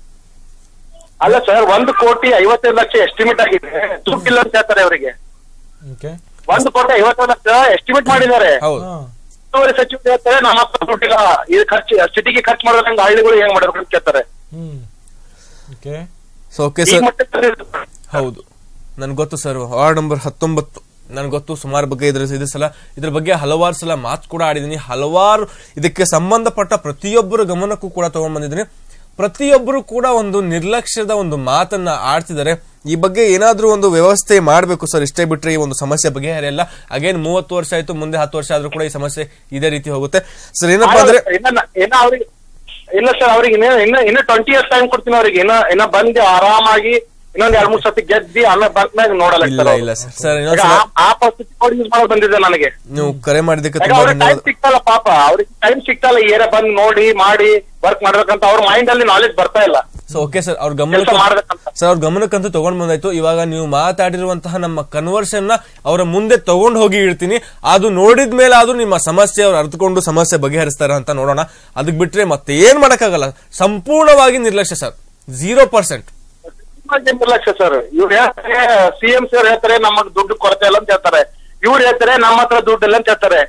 ಅಲ್ಲ ಸರ್ ಒಂದು ಕೋಟಿ ಐವತ್ತೈದು ಲಕ್ಷ ಎಸ್ಟಿಮೇಟ್ ಆಗಿದೆ ದುಡ್ಡಿಲ್ಲ ಅಂತ ಹೇಳ್ತಾರೆ ಅವರಿಗೆ ಓಕೆ ಒಂದು ಕೋಟಿ ಐವತ್ತೈದು ಲಕ್ಷ ಎಸ್ಟಿಮೇಟ್ ಮಾಡಿದ್ದಾರೆ ಹೌದು ಹಾ ಉಸ್ತುವಾರಿ ಸಚಿವರು ಹೇಳ್ತಾರೆ ನಮ್ಮ ಹತ್ರ ದುಡ್ಡಿಲ್ಲ ಇದು ಖರ್ಚು ಸಿಟಿಗೆ ಖರ್ಚು ಮಾಡ್ಬೇಕಂಗ ಹಳ್ಳಿಗಳು ಹೆಂಗ್ ಮಾಡ್ಬೇಕು ಅಂತ ಕೇಳ್ತಾರೆ ಹ್ಮ್ ಓಕೆ ಸೊ ಓಕೆ ಈ ಸರ್ ಮಟ್ಟದಲ್ಲಿ ಹೌದು ನನ್ಗೆ ಗೊತ್ತು ಸರ್ ವಾರ್ಡ್ ನಂಬರ್ ಹತ್ತೊಂಬತ್ತು ನನ್ಗೆ ಗೊತ್ತು ಸುಮಾರು ಬಗ್ಗೆ ಇದ್ರ ಇದ್ರ ಸಲ ಇದ್ರ ಬಗ್ಗೆ ಹಲವಾರು ಸಲ ಮಾತು ಕೂಡ ಆಡಿದ್ದೀನಿ ಹಲವಾರು ಇದಕ್ಕೆ ಸಂಬಂಧಪಟ್ಟ ಪ್ರತಿಯೊಬ್ಬರ ಗಮನಕ್ಕೂ ಕೂಡ ತಗೊಂಡ್ ಬಂದಿದ್ದೀನಿ ಪ್ರತಿಯೊಬ್ಬರು ಕೂಡ ಒಂದು ನಿರ್ಲಕ್ಷ್ಯದ ಒಂದು ಮಾತನ್ನ ಆಡ್ತಿದ್ದಾರೆ ಈ ಬಗ್ಗೆ ಏನಾದ್ರೂ ಒಂದು ವ್ಯವಸ್ಥೆ ಮಾಡಬೇಕು ಸರ್ ಇಷ್ಟೇ ಬಿಟ್ರೆ ಈ ಒಂದು ಸಮಸ್ಯೆ ಬಗೆಹರಿಯಲ್ಲ ಅಗೇನ್ ಮೂವತ್ತು ವರ್ಷ ಆಯ್ತು ಮುಂದೆ ಹತ್ತು ವರ್ಷ ಆದ್ರೂ ಕೂಡ ಈ ಸಮಸ್ಯೆ ಇದೇ ರೀತಿ ಹೋಗುತ್ತೆ ಸರ್ ಏನಪ್ಪಾ ಅಂದ್ರೆ ಇನ್ನ ಇನ್ನ ಅವ್ರಿಗೆ ಇಲ್ಲ ಸರ್ ಅವ್ರಿಗೆ ಇನ್ನ ಇನ್ನ ಇನ್ನ ಟ್ವೆಂಟಿ ಇಯರ್ಸ್ ಟೈಮ್ ಕೊಡ್ತೀನಿ ಅವ್ರಿಗೆ ಇನ್ನ ಇನ್ನ ಬಂದು ಆರಾಮಾಗಿ ಇನ್ನೊಂದ್ ಎರಡ್ ಮೂರ್ ಸತಿ ಗೆದ್ದಿ ಆಮೇಲೆ ಬಂದ್ಮ್ಯಾಗ ನೋಡಲ್ಲ ಇಲ್ಲ ಸರ್ ಇಲ್ಲ ಸರ್ ಸರ್ ಈಗ ಇನ್ನೊಂದ್ಸಲ ಆ- ಆ ಪರಿಸ್ಥಿತಿ ನೋಡಿ ಯೂಸ್ ಮಾಡೋದು ಬಂದಿದೆ ನನಗೆ ನೀವು ಕರೆ ಮಾಡಿದ್ದಕ್ಕೆ ಯಾಕೆ ತುಂಬಾ ಅವ್ರಿಗೆ ಟೈಮ್ ಧನ್ಯವಾದ ಸಿಗ್ತಲ್ಲ ಪಾಪ ಅವ್ರಿಗೆ ಟೈಮ್ ಸಿಗ್ತಲ್ಲ ಈ ಏರಿಯಾ ಬಂದ್ ನೋಡಿ ಮಾಡಿ ವರ್ಕ್ ಮಾಡ್ಬೇಕಂತ ಅವ್ರ ಮೈಂಡ್ ಅಲ್ಲಿ ನಾಲೆಜ್ ಬರ್ತಾ ಇಲ್ಲ ಸೊ ಓಕೆ ಸರ್ ಅವ್ರ ಕೆಲಸ ಗಮನಕ್ಕೆ ಮಾಡ್ಬೇಕಂತ ಸರ್ ಅವ್ರ ಗಮನಕ್ಕಂತೂ ತಗೊಂಡ್ ಬಂದಾಯ್ತು ಇವಾಗ ನೀವು ಮಾತಾಡಿರುವಂತಹ ನಮ್ಮ ಕನ್ವರ್ಷನ್ ನ ಅವರ ಮುಂದೆ ತಗೊಂಡ್ ಹೋಗಿ ಇಡ್ತೀನಿ ಅದು ನೋಡಿದ ಮೇಲೆ ಆದ್ರೂ ನಿಮ್ಮ ಸಮಸ್ಯೆ ಅವ್ರು ಅರ್ಥಕೊಂಡು ಸಮಸ್ಯೆ ಬಗೆಹರಿಸ್ತಾರ ಅಂತ ನೋಡೋಣ ಅದಕ್ ಬಿಟ್ರೆ ಮತ್ತೆ ಏನ್ ಮಾಡಕ್ಕಾಗಲ್ಲ ಸಂಪೂರ್ಣವಾಗಿ ನಿರ್ಲಕ್ಷ್ಯ ಸರ್ ಝೀರೋ ಪರ್ಸೆಂಟ್ ನಿರ್ಲಕ್ಷ್ಯ ಸರ್ ಇವ್ರು ಹೇಳ್ತಾರೆ ಸಿಎಂ ಸರ್ ಹೇಳ್ತಾರೆ ನಮಗ್ ದುಡ್ಡು ಕೊರತೆ ಇಲ್ಲ ಅಂತ ಹೇಳ್ತಾರೆ ಇವ್ರು ಹೇಳ್ತಾರೆ ನಮ್ಮ ಹತ್ರ ದುಡ್ಡು ಇಲ್ಲ ಅಂತ ಹೇಳ್ತಾರೆ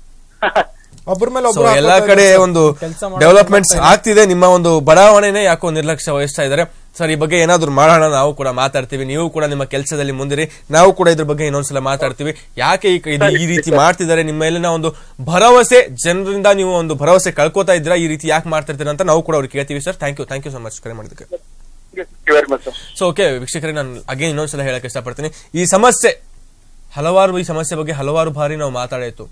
ಒಬ್ಬರ ಮೇಲೆ ಸೊ ಒಬ್ರು ಎಲ್ಲಾ ಹಾಕೋತಾ ಕಡೆ ಇದ್ದಾರೆ ಒಂದು ಸರ್. ಕೆಲ್ಸ ಮಾಡೋದು ಡೆವಲಪ್ಮೆಂಟ್ಸ್ ಮಾಡ್ತಾ ಆಗ್ತಿದೆ ನಿಮ್ಮ ಒಂದು ಬಡಾವಣೆನೇ ಯಾಕೋ ನಿರ್ಲಕ್ಷ್ಯ ವಹಿಸ್ತಾ ಇದ್ದಾರೆ ಸರ್ ಈ ಬಗ್ಗೆ ಏನಾದ್ರು ಮಾಡೋಣ ನಾವು ಕೂಡ ಮಾತಾಡ್ತೀವಿ ನೀವು ಕೂಡ ನಿಮ್ಮ ಕೆಲಸದಲ್ಲಿ ಮುಂದಿರಿ ನಾವು ಕೂಡ ಇದ್ರ ಬಗ್ಗೆ ಇನ್ನೊಂದ್ಸಲ ಮಾತಾಡ್ತೀವಿ ಯಾಕೆ ಈ ಇದು ಈ ರೀತಿ ಮಾಡ್ತಿದ್ದಾರೆ ನಿಮ್ಮ ಮೇಲಿನ ಒಂದು ಭರವಸೆ ಜನರಿಂದ ನೀವು ಒಂದು ಭರವಸೆ ಕಳ್ಕೊತಾ ಇದ್ದೀರಾ ಈ ರೀತಿ ಯಾಕೆ ಮಾಡ್ತಾ ಇರ್ತೀರಾ ಅಂತ ನಾವು ಕೂಡ ಅವ್ರಿಗೆ ಕೇಳ್ತೀವಿ sir thank you thank you so much ಕರೆ ಮಾಡಿದ್ದಕ್ಕೆ very much sir so okay ವೀಕ್ಷಕರೇ ನಾನು ಅಗೇನ್ ಇನ್ನೊಂದ್ಸಲ ಹೇಳಕ್ ಇಷ್ಟಪಡ್ತೀನಿ ಈ ಸಮಸ್ಯೆ ಹಲವಾರು ಈ ಸಮಸ್ಯೆ ಬಗ್ಗೆ ಹಲವಾರು ಬಾರಿ ನಾವು ಮಾತಾಡಾಯ್ತು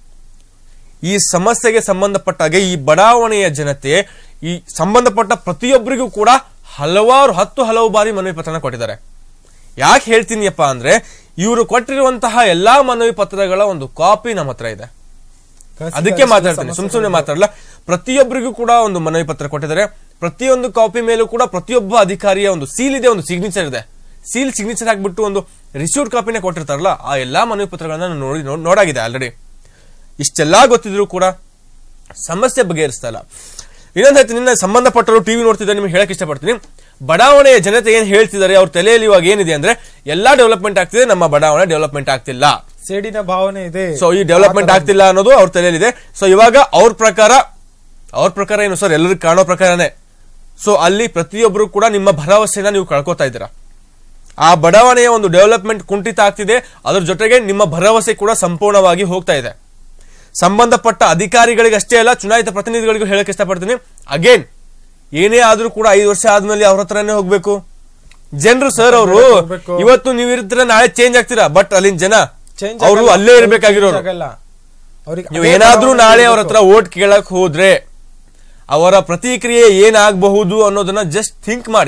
ಈ ಸಮಸ್ಯೆಗೆ ಸಂಬಂಧಪಟ್ಟಾಗೆ ಈ ಬಡಾವಣೆಯ ಜನತೆ ಈ ಸಂಬಂಧಪಟ್ಟ ಪ್ರತಿಯೊಬ್ಬರಿಗೂ ಕೂಡ ಹಲವಾರು ಹತ್ತು ಹಲವು ಬಾರಿ ಮನವಿ ಪತ್ರನ ಕೊಟ್ಟಿದ್ದಾರೆ ಯಾಕೆ ಹೇಳ್ತೀನಿಯಪ್ಪ ಅಂದ್ರೆ ಇವರು ಕೊಟ್ಟಿರುವಂತಹ ಎಲ್ಲಾ ಮನವಿ ಪತ್ರಗಳ ಒಂದು ಕಾಪಿ ನಮ್ಮ ಹತ್ರ ಇದೆ ಕಳ್ಸಿ ಅದಕ್ಕೆ ಕಳ್ಸಿ ಮಾತಾಡ್ತೀನಿ ಸುಮ್ ಸುಮ್ನೆ ಮಾತಾಡಲ್ಲ ಪ್ರತಿಯೊಬ್ಬರಿಗೂ ಕೂಡ ಒಂದು ಮನವಿ ಪತ್ರ ಕೊಟ್ಟಿದ್ದಾರೆ ಪ್ರತಿಯೊಂದು ಕಾಪಿ ಮೇಲೂ ಕೂಡ ಪ್ರತಿಯೊಬ್ಬ ಅಧಿಕಾರಿಯ ಒಂದು ಸೀಲ್ ಇದೆ ಒಂದು ಸಿಗ್ನೇಚರ್ ಇದೆ ಸೀಲ್ ಸಿಗ್ನೇಚರ್ ಹಾಕ್ಬಿಟ್ಟು ಒಂದು ರಿಸೀವ್ಡ್ ಕಾಪಿನೇ ಕೊಟ್ಟಿರ್ತಾರಲ್ಲ ಆ ಎಲ್ಲಾ ಮನವಿ ಪತ್ರಗಳನ್ನ ನಾನು ನೋಡಿ ನೋಡ್- ನೋಡಾಗಿದೆ ಆಲ್ರೆಡಿ ಇಷ್ಟೆಲ್ಲಾ ಗೊತ್ತಿದ್ರು ಕೂಡ ಸಮಸ್ಯೆ ಬಗೆಹರಿಸ್ತಾ ಇಲ್ಲ ಇನ್ನೊಂದು ಹೇಳ್ತೀನಿ ನಿನ್ನ ಸಂಬಂಧಪಟ್ಟರು ಟಿವಿ ನೋಡ್ತಿದ್ದಾರೆ ನಿಮ್ಗೆ ಹೇಳಕ್ ಇಷ್ಟಪಡ್ತೀನಿ ಬಡಾವಣೆಯ ಜನತೆ ಏನ್ ಹೇಳ್ತಿದ್ದಾರೆ ಅವ್ರ ತಲೆಯಲ್ಲಿ ಇವಾಗ ಏನಿದೆ ಅಂದ್ರೆ ಎಲ್ಲಾ ಡೆವಲಪ್ಮೆಂಟ್ ಆಗ್ತಿದೆ ನಮ್ಮ ಬಡಾವಣೆ ಡೆವಲಪ್ಮೆಂಟ್ ಆಗ್ತಿಲ್ಲ ಸೇಡಿನ ಭಾವನೆ ಇದೆ ಸೊ ಈ ಡೆವಲಪ್ಮೆಂಟ್ ಆಗ್ತಿಲ್ಲ ಅನ್ನೋದು ಅವ್ರ ತಲೆಯಲ್ಲಿದೆ ಸೊ ಇವಾಗ ಅವ್ರ ಪ್ರಕಾರ ಅವ್ರ ಪ್ರಕಾರ ಏನು ಸರ್ ಎಲ್ಲರಿಗೂ ಕಾಣೋ ಪ್ರಕಾರನೇ ಸೊ ಅಲ್ಲಿ ಪ್ರತಿಯೊಬ್ಬರು ಕೂಡ ನಿಮ್ಮ ಭರವಸೆನ ನೀವು ಕಳ್ಕೊತಾ ಇದ್ದೀರಾ ಆ ಬಡಾವಣೆಯ ಒಂದು ಡೆವಲಪ್ಮೆಂಟ್ ಕುಂಠಿತ ಆಗ್ತಿದೆ ಅದ್ರ ಜೊತೆಗೆ ನಿಮ್ಮ ಭರವಸೆ ಕೂಡ ಸಂಪೂರ್ಣವಾಗಿ ಹೋಗ್ತಾ ಇದೆ ಸಂಬಂಧಪಟ್ಟ ಅಧಿಕಾರಿಗಳಿಗೆ ಅಷ್ಟೇ ಅಲ್ಲ ಚುನಾಯಿತ ಪ್ರತಿನಿಧಿಗಳಿಗೂ ಹೇಳಕ್ ಇಷ್ಟಪಡ್ತೀನಿ ಅಗೇನ್ ಏನೇ ಆದ್ರೂ ಕೂಡ ಐದು ವರ್ಷ ಆದ್ಮೇಲೆ ಅವ್ರ ಹತ್ರನೇ ಹೋಗ್ಬೇಕು ಜನರು ಸರ್ ಅವರು ಹೋಗ್ಬೇಕು. ಇವತ್ತು ನೀವು ಇರ್ತೀರ ನಾಳೆ ಚೇಂಜ್ ಆಗ್ತೀರಾ ಬಟ್ ಅಲ್ಲಿನ ಜನ Change ಅವರು ಆಗಲ್ಲ. ಅಲ್ಲೇ ಇರ್ಬೇಕಾಗಿರೋರು Change ಆಗಲ್ಲ. ಅವ್ರಿಗೆ ನೀವು ಅದೇ ಏನಾದ್ರೂ ಭಾವನೆ ನಾಳೆ ಅವ್ರ ಇರ್ಬೇಕು. ಹತ್ರ ಓಟ್ ಕೇಳಕ್ ಹೋದ್ರೆ ಅವರ ಪ್ರತಿಕ್ರಿಯೆ ಏನಾಗಬಹುದು ಅನ್ನೋದನ್ನ ಜಸ್ಟ್ ಥಿಂಕ್ ಮಾಡಿ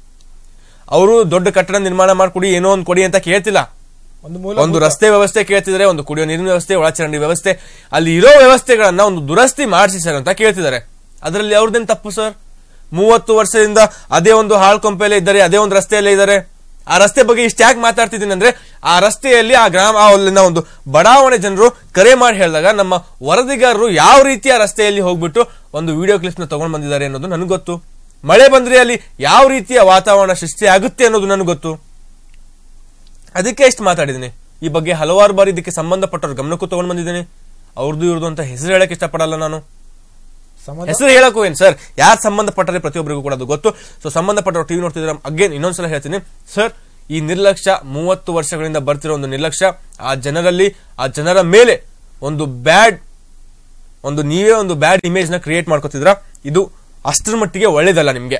ಅವರು ದೊಡ್ಡ ಕಟ್ಟಡ ನಿರ್ಮಾಣ ಮಾಡ್ಕೊಡಿ ಏನೋ ಒಂದು ಕೊಡಿ ಅಂತ ಕೇಳ್ತಿಲ್ಲ ಒಂದು ಮೂಲ ಒಂದು ರಸ್ತೆ ವ್ಯವಸ್ಥೆ ಕೇಳ್ತಿದ್ದಾರೆ ಒಂದು ಕುಡಿಯೋ ನೀರಿನ ವ್ಯವಸ್ಥೆ ಒಳಚರಂಡಿ ವ್ಯವಸ್ಥೆ ಅಲ್ಲಿ ಇರೋ ವ್ಯವಸ್ಥೆಗಳನ್ನ ಒಂದು ದುರಸ್ತಿ ಮಾಡಿಸಿ ಸರ್ ಅಂತ ಕೇಳ್ತಿದ್ದಾರೆ ಅದರಲ್ಲಿ ಅವ್ರದ್ದೇನು ತಪ್ಪು ಸರ್ ಮೂವತ್ತು ವರ್ಷದಿಂದ ಅದೇ ಒಂದು ಹಾಳ್ಕೊಂಪೆಲೆ ಇದ್ದಾರೆ ಅದೇ ಒಂದು ರಸ್ತೆಯಲ್ಲೇ ಇದ್ದಾರೆ ಆ ರಸ್ತೆ ಬಗ್ಗೆ ಇಷ್ಟ ಯಾಕೆ ಮಾತಾಡ್ತಿದ್ದೀನಿ ಅಂದ್ರೆ ಆ ರಸ್ತೆಯಲ್ಲಿ ಆ ಗ್ರಾಮ ಆ ಅಲ್ಲಿನ ಒಂದು ಬಡಾವಣೆ ಜನರು ಕರೆ ಮಾಡಿ ಹೇಳಿದಾಗ ನಮ್ಮ ವರದಿಗಾರರು ಯಾವ ರೀತಿ ಆ ರಸ್ತೆಯಲ್ಲಿ ಹೋಗ್ಬಿಟ್ಟು ಒಂದು ವಿಡಿಯೋ ಕ್ಲಿಪ್ಸ್ ನ ತಗೊಂಡ್ ಬಂದಿದ್ದಾರೆ ಅನ್ನೋದು ನನಗೆ ಗೊತ್ತು ಮಳೆ ಬಂದ್ರೆ ಅಲ್ಲಿ ಯಾವ ರೀತಿಯ ವಾತಾವರಣ ಸೃಷ್ಟಿ ಆಗುತ್ತೆ ಅನ್ನೋದು ನನಗೆ ಗೊತ್ತು ಅದಕ್ಕೆ ಎಷ್ಟು ಮಾತಾಡಿದ್ದೀನಿ ಈ ಬಗ್ಗೆ ಹಲವಾರು ಬಾರಿ ಇದಕ್ಕೆ ಸಂಬಂಧಪಟ್ಟವ್ರ ಗಮನಕ್ಕೂ ತಗೊಂಡ್ ಬಂದಿದ್ದೀನಿ ಅವ್ರದ್ದು ಇವ್ರದ್ದು ಅಂತ ಹೆಸರು ಹೇಳಕ್ ಇಷ್ಟಪಡಲ್ಲ ನಾನು ಸಮಾಧಾನ ಹೆಸರು ಹೇಳಕ್ಕೂ ಏನ್ ಸರ್ ಯಾರು ಸಂಬಂಧಪಟ್ಟರೆ ಪ್ರತಿಯೊಬ್ಬರಿಗೂ ಕೂಡ ಅದು ಗೊತ್ತು ಸೊ ಸಂಬಂಧಪಟ್ಟವ್ರು ಟಿವಿ ನೋಡ್ತಿದ್ರೆ ಅಗೇನ್ ಇನ್ನೊಂದ್ಸಲ ಹೇಳ್ತೀನಿ ಸರ್ ಈ ನಿರ್ಲಕ್ಷ್ಯ ಮೂವತ್ತು ವರ್ಷಗಳಿಂದ ಬರ್ತಿರೋ ಒಂದು ನಿರ್ಲಕ್ಷ್ಯ ಆ ಜನರಲ್ಲಿ ಆ ಜನರ ಮೇಲೆ ಒಂದು ಬ್ಯಾಡ್ ಒಂದು ನೀವೇ ಒಂದು ಬ್ಯಾಡ್ ಇಮೇಜ್ ನ ಕ್ರಿಯೇಟ್ ಮಾಡ್ಕೋತಿದ್ರ ಇದು ಅಷ್ಟರ ಮಟ್ಟಿಗೆ ಒಳ್ಳೇದಲ್ಲ ನಿಮ್ಗೆ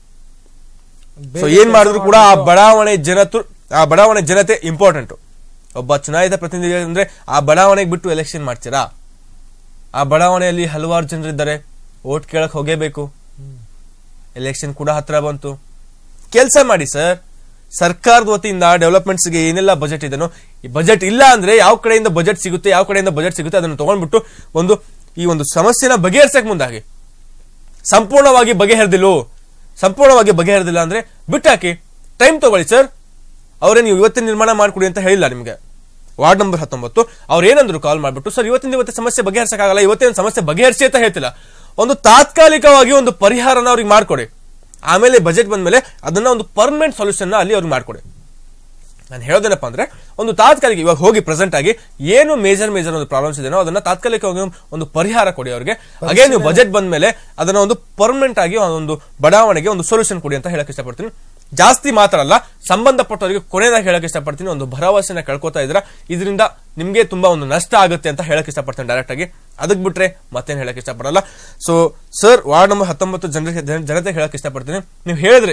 ಸೊ ಬೇರೆ ಏನ್ ಮಾಡಿದ್ರು ಕೂಡ ಆ ಮಾಡ್ಬೇಕು. ಬಡಾವಣೆ ಜನತು ಆ ಬಡಾವಣೆ ಜನತೆ ಇಂಪಾರ್ಟೆಂಟ್ ಒಬ್ಬ ಚುನಾಯಿತ ಪ್ರತಿನಿಧಿ ಅಂದ್ರೆ ಆ ಬಡಾವಣೆಗೆ ಬಿಟ್ಟು ಎಲೆಕ್ಷನ್ ಮಾಡ್ತೀರಾ ಆ ಬಡಾವಣೆಯಲ್ಲಿ ಹಲವಾರು ಜನರಿದ್ದಾರೆ ಓಟ್ ಕೇಳಕ್ ಹೋಗೇಬೇಕು ಎಲೆಕ್ಷನ್ ಕೂಡ ಹತ್ರ ಬಂತು ಕೆಲಸ ಮಾಡಿ ಸರ್ ಸರ್ಕಾರದ ವತಿಯಿಂದ ಡೆವಲಪ್ಮೆಂಟ್ಸ್ ಗೆ ಏನೆಲ್ಲ ಬಜೆಟ್ ಇದೆನೋ ಈ ಬಜೆಟ್ ಇಲ್ಲ ಅಂದ್ರೆ ಯಾವ ಕಡೆಯಿಂದ ಬಜೆಟ್ ಸಿಗುತ್ತೆ ಯಾವ ಕಡೆಯಿಂದ ಬಜೆಟ್ ಸಿಗುತ್ತೆ ಅದನ್ನು ತಗೊಂಡ್ಬಿಟ್ಟು ಒಂದು ಈ ಒಂದು ಸಮಸ್ಯೆನ ಬಗೆಹರಿಸಕ್ ಮುಂದಾಗಿ ಸಂಪೂರ್ಣವಾಗಿ ಬಗೆಹರಿದಿಲ್ಲ ಸಂಪೂರ್ಣವಾಗಿ ಬಗೆಹರಿದಿಲ್ಲ ಅಂದ್ರೆ ಬಿಟ್ಟಾಕಿ ಟೈಮ್ ತಗೊಳ್ಳಿ ಸರ್ ಅವರೇ ನೀವು ಇವತ್ತಿನ ನಿರ್ಮಾಣ ಮಾಡ್ಕೊಡಿ ಅಂತ ಹೇಳಿಲ್ಲ ನಿಮಗೆ ವಾರ್ಡ್ ನಂಬರ್ ಹತ್ತೊಂಬತ್ತು ಅವ್ರು ಏನಂದ್ರು ಕಾಲ್ ಮಾಡ್ಬಿಟ್ಟು ಸರ್ ಇವತ್ತಿನ ಇವತ್ತು ಸಮಸ್ಯೆ ಬಗೆಹರಿಸಕ್ಕಾಗಲ್ಲ ಇವತ್ತಿನ ಸಮಸ್ಯೆ ಬಗೆಹರಿಸಿ ಅಂತ ಹೇಳ್ತಿಲ್ಲ ಒಂದು ತಾತ್ಕಾಲಿಕವಾಗಿ ಒಂದು ಪರಿಹಾರನ ಅವ್ರಿಗೆ ಮಾಡ್ಕೊಡಿ ಆಮೇಲೆ ಬಜೆಟ್ ಬಂದ್ಮೇಲೆ ಅದನ್ನ ಒಂದು ಪರ್ಮನೆಂಟ್ ಸೊಲ್ಯೂಷನ್ ಅಲ್ಲಿ ಅವ್ರಿಗೆ ಮಾಡ್ಕೊಡಿ ನಾನು ಹೇಳೋದೇನಪ್ಪ ಅಂದ್ರೆ ಒಂದು ತಾತ್ಕಾಲಿಕ ಇವಾಗ ಹೋಗಿ ಪ್ರೆಸೆಂಟ್ ಆಗಿ ಏನು ಮೇಜರ್ ಮೇಜರ್ ಒಂದು ಪ್ರಾಬ್ಲಮ್ಸ್ ಇದೆನೋ ಅದನ್ನ ತಾತ್ಕಾಲಿಕವಾಗಿ ಒಂದು ಪರಿಹಾರ ಕೊಡಿ ಅವ್ರಿಗೆ ಹಾಗೆ ನೀವು ಬಜೆಟ್ ಬಂದ್ಮೇಲೆ ಅದನ್ನ ಒಂದು ಪರ್ಮನೆಂಟ್ ಆಗಿ ಒಂದು ಬಡಾವಣೆಗೆ ಒಂದು ಸೊಲ್ಯೂಷನ್ ಕೊಡಿ ಅಂತ ಹೇಳಕ್ ಇಷ್ಟಪಡ್ತೀನಿ ಜಾಸ್ತಿ ಮಾತಾಡಲ್ಲ ಸಂಬಂಧಪಟ್ಟವರಿಗೆ ಕೊನೆಯದಾಗಿ ಹೇಳಕ್ ಇಷ್ಟಪಡ್ತೀನಿ ಒಂದು ಭರವಸೆನ ಕಳ್ಕೊತಾ ಇದ್ರ ಇದರಿಂದ ನಿಮ್ಗೆ ತುಂಬಾ ಒಂದು ನಷ್ಟ ಆಗುತ್ತೆ ಅಂತ ಹೇಳಕ್ ಇಷ್ಟಪಡ್ತೀನಿ ಡೈರೆಕ್ಟ್ ಆಗಿ ಅದಕ್ ಬಿಟ್ರೆ ಮತ್ತೇನು ಹೇಳಕ್ ಇಷ್ಟಪಡಲ್ಲ ಸೊ ಸರ್ ವಾರ್ಡ್ ನಂಬರ್ ಹತ್ತೊಂಬತ್ತು ಜನರಿಗೆ ಜನತೆ ಹೇಳಕ್ ಇಷ್ಟಪಡ್ತೀನಿ ನೀವು ಹೇಳಿದ್ರಿ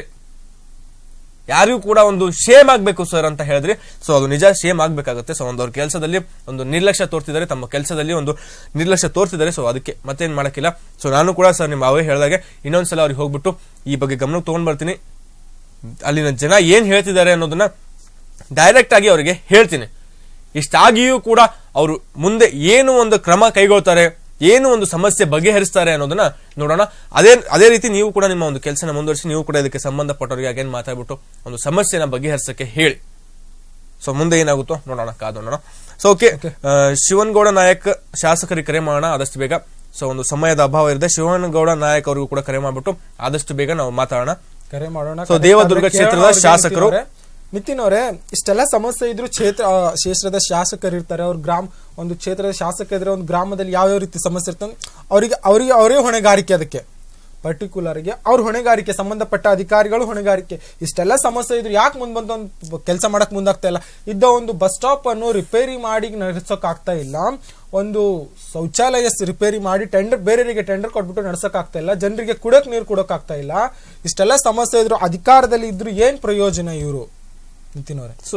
ಯಾರಿಗೂ ಕೂಡ ಒಂದು ಶೇಮ್ ಆಗ್ಬೇಕು ಸರ್ ಅಂತ ಹೇಳಿದ್ರಿ ಸೊ ಅದು ನಿಜ ಶೇಮ್ ಆಗ್ಬೇಕಾಗುತ್ತೆ ಸೊ ಒಂದು ಅವ್ರ ಕೆಲಸದಲ್ಲಿ ಒಂದು ನಿರ್ಲಕ್ಷ್ಯ ತೋರ್ತಿದ್ದಾರೆ ತಮ್ಮ ಕೆಲಸದಲ್ಲಿ ಒಂದು ನಿರ್ಲಕ್ಷ್ಯ ತೋರ್ತಿದ್ದಾರೆ ಸೊ ಅದಕ್ಕೆ ಮತ್ತೇನ್ ಮಾಡಕ್ಕಿಲ್ಲ ಸೊ ನಾನು ಕೂಡ ಸರ್ ನಿಮ್ಮ ಅವೇ ಹೇಳಿದಾಗೆ ಇನ್ನೊಂದ್ಸಲ ಅವ್ರಿಗೆ ಹೋಗ್ಬಿಟ್ಟು ಈ ಬಗ್ಗೆ ಗಮನಕ್ಕೆ ತಗೊಂಡ್ ಬರ್ತೀನಿ ಅಲ್ಲಿನ ಜನ ಏನ್ ಹೇಳ್ತಿದ್ದಾರೆ ಅನ್ನೋದನ್ನ ಡೈರೆಕ್ಟ್ ಆಗಿ ಅವರಿಗೆ ಹೇಳ್ತೀನಿ ಇಷ್ಟಾಗಿಯೂ ಕೂಡ ಅವರು ಮುಂದೆ ಏನು ಒಂದು ಕ್ರಮ ಕೈಗೊಳ್ತಾರೆ ಏನು ಒಂದು ಸಮಸ್ಯೆ ಬಗೆಹರಿಸ್ತಾರೆ ಅನ್ನೋದನ್ನ ನೋಡೋಣ ಅದೇ ಅದೇ ರೀತಿ ನೀವು ಕೂಡ ನಿಮ್ಮ ಒಂದು ಕೆಲಸನ ಮುಂದುವರಿಸಿ ನೀವು ಕೂಡ ಇದಕ್ಕೆ ಸಂಬಂಧಪಟ್ಟವರಿಗೆ ಅಗೇನ್ ಮಾತಾಡ್ಬಿಟ್ಟು ಒಂದು ಸಮಸ್ಯೆನ ಬಗೆಹರಿಸಕ್ಕೆ ಹೇಳಿ ಸೊ ಮುಂದೆ ಏನಾಗುತ್ತೋ ನೋಡೋಣ ಕಾದೋಣ ಸೊ ಓಕೆ ಶಿವನಗೌಡ ನಾಯಕ್ ಶಾಸಕರಿಗೆ ಕರೆ ಮಾಡೋಣ ಆದಷ್ಟು ಬೇಗ ಸೊ ಒಂದು ಸಮಯದ ಅಭಾವ ಇರುತ್ತೆ ಶಿವನಗೌಡ ನಾಯಕ್ ಅವರಿಗೂ ಕೂಡ ಕರೆ ಮಾಡ್ಬಿಟ್ಟು ಆದಷ್ಟು ಬೇಗ ನಾವು ಮಾತಾಡೋಣ ಕರೆ ಮಾಡೋಣ So, ಕರೆ ದೇವದುರ್ಗ ಆದ್ರೆ ಕ್ಷೇತ್ರದ ಕೇಳೋಣ ಅವ್ರಿಗೆ ಶಾಸಕರು. ನಿತಿನ್ ಅವ್ರೆ. ನಿತಿನ್ ಅವರೇ ಇಷ್ಟೆಲ್ಲ ಸಮಸ್ಯೆ ಇದ್ರು ಕ್ಷೇತ್ರ ಆ, ಕ್ಷೇತ್ರದ ಶಾಸಕರು ಇರ್ತಾರೆ ಅವ್ರ ಗ್ರಾಮ ಒಂದು ಕ್ಷೇತ್ರದ ಶಾಸಕ ಇದ್ರೆ ಒಂದು ಗ್ರಾಮದಲ್ಲಿ ಯಾವ ಯಾವ ರೀತಿ ಸಮಸ್ಯೆ ಇರ್ತದೆ ಅವರಿಗೆ ಅವರಿಗೆ ಅವರೇ ಹೊಣೆಗಾರಿಕೆ ಅದಕ್ಕೆ ಪರ್ಟಿಕ್ಯುಲರ್ ಗೆ ಅವ್ರ ಹೊಣೆಗಾರಿಕೆ ಸಂಬಂಧಪಟ್ಟ ಅಧಿಕಾರಿಗಳು ಹೊಣೆಗಾರಿಕೆ ಇಷ್ಟೆಲ್ಲ ಸಮಸ್ಯೆ ಇದ್ರು ಯಾಕೆ ಮುಂದ್ ಬಂದು ಒಂದು ಕೆಲಸ ಮಾಡಕ್ ಮುಂದಾಗ್ತಾ ಇಲ್ಲ ಇದ್ದ ಒಂದು ಬಸ್ ಸ್ಟಾಪ್ ಅನ್ನು ರಿಪೇರಿ ಮಾಡಿ ನಡೆಸೋಕ್ ಆಗ್ತಾ ಇಲ್ಲ ಒಂದು ಶೌಚಾಲಯ ಸ್- ರಿಪೇರಿ ಮಾಡಿ ಟೆಂಡರ್ ಬೇರೆಯವರಿಗೆ ಟೆಂಡರ್ ಕೊಟ್ಬಿಟ್ಟು ನಡ್ಸಕ್ ಆಗ್ತಾ ಇಲ್ಲ ಜನರಿಗೆ ಕುಡಕ್ ನೀರು ಕೊಡಕ್ ಆಗ್ತಾ ಇಲ್ಲ ಇಷ್ಟೆಲ್ಲ ಸಮಸ್ಯೆ ಇದ್ರು ಅಧಿಕಾರದಲ್ಲಿ ಇದ್ರು ಏನ್ ಪ್ರಯೋಜನ ಇವರು ನಿತಿನ್ ಅವರೇ ಸೊ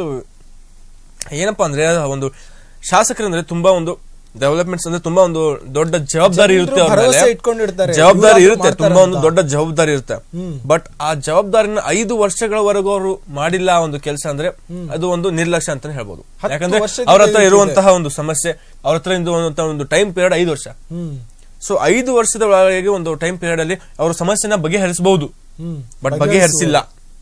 ಏನಪ್ಪಾ ಅಂದ್ರೆ ಒಂದು ಶಾಸಕರಂದ್ರೆ ತುಂಬಾ ಒಂದು ಡೆವಲಪ್ಮೆಂಟ್ಸ್ ಅಂದ್ರೆ ತುಂಬಾ ಒಂದು ದೊಡ್ಡ ಜವಾಬ್ದಾರಿ ಜನರು ಇರುತ್ತೆ ಅವ್ರ ಭರವಸೆ ಮೇಲೆ. ಇಟ್ಕೊಂಡಿರ್ತಾರೆ. ಜವಾಬ್ದಾರಿ ಇವ್ರು ಇರುತ್ತೆ ಮಾಡ್ತಾರೆ ತುಂಬಾ ಒಂದು ಅಂತ. ದೊಡ್ಡ ಜವಾಬ್ದಾರಿ ಇರುತ್ತೆ ಬಟ್ ಆ ಜವಾಬ್ದಾರಿನ ಐದು ವರ್ಷಗಳವರೆಗೂ ಅವರು ಮಾಡಿಲ್ಲ ಆ ಒಂದು ಕೆಲಸ ಅಂದ್ರೆ ಅದು ಒಂದು ನಿರ್ಲಕ್ಷ್ಯ ಅಂತಾನೆ ಹೇಳ್ಬೋದು ಹತ್ತು ಯಾಕಂದ್ರೆ ವರ್ಷದಿಂದ ಅವ್ರ ಹತ್ರ ಇದೆ. ಇರುವಂತಹ ಒಂದು ಸಮಸ್ಯೆ ಅವ್ರ ಹತ್ರ ಇರುವಂತಹ ಒಂದು ಟೈಮ್ ಪೀರಿಯಡ್ ಐದು ವರ್ಷ ಹ್ಮ್ ಸೊ ಐದು ವರ್ಷದ ಒಳಗೆ ಒಂದು ಟೈಮ್ ಪೀರಿಯಡ್ ಅಲ್ಲಿ ಅವರು ಸಮಸ್ಯೆನ ಬಗೆಹರಿಸಬಹುದು ಹ್ಮ್ ಬಟ್ ಬಗೆಹರಿಸಿಲ್ಲ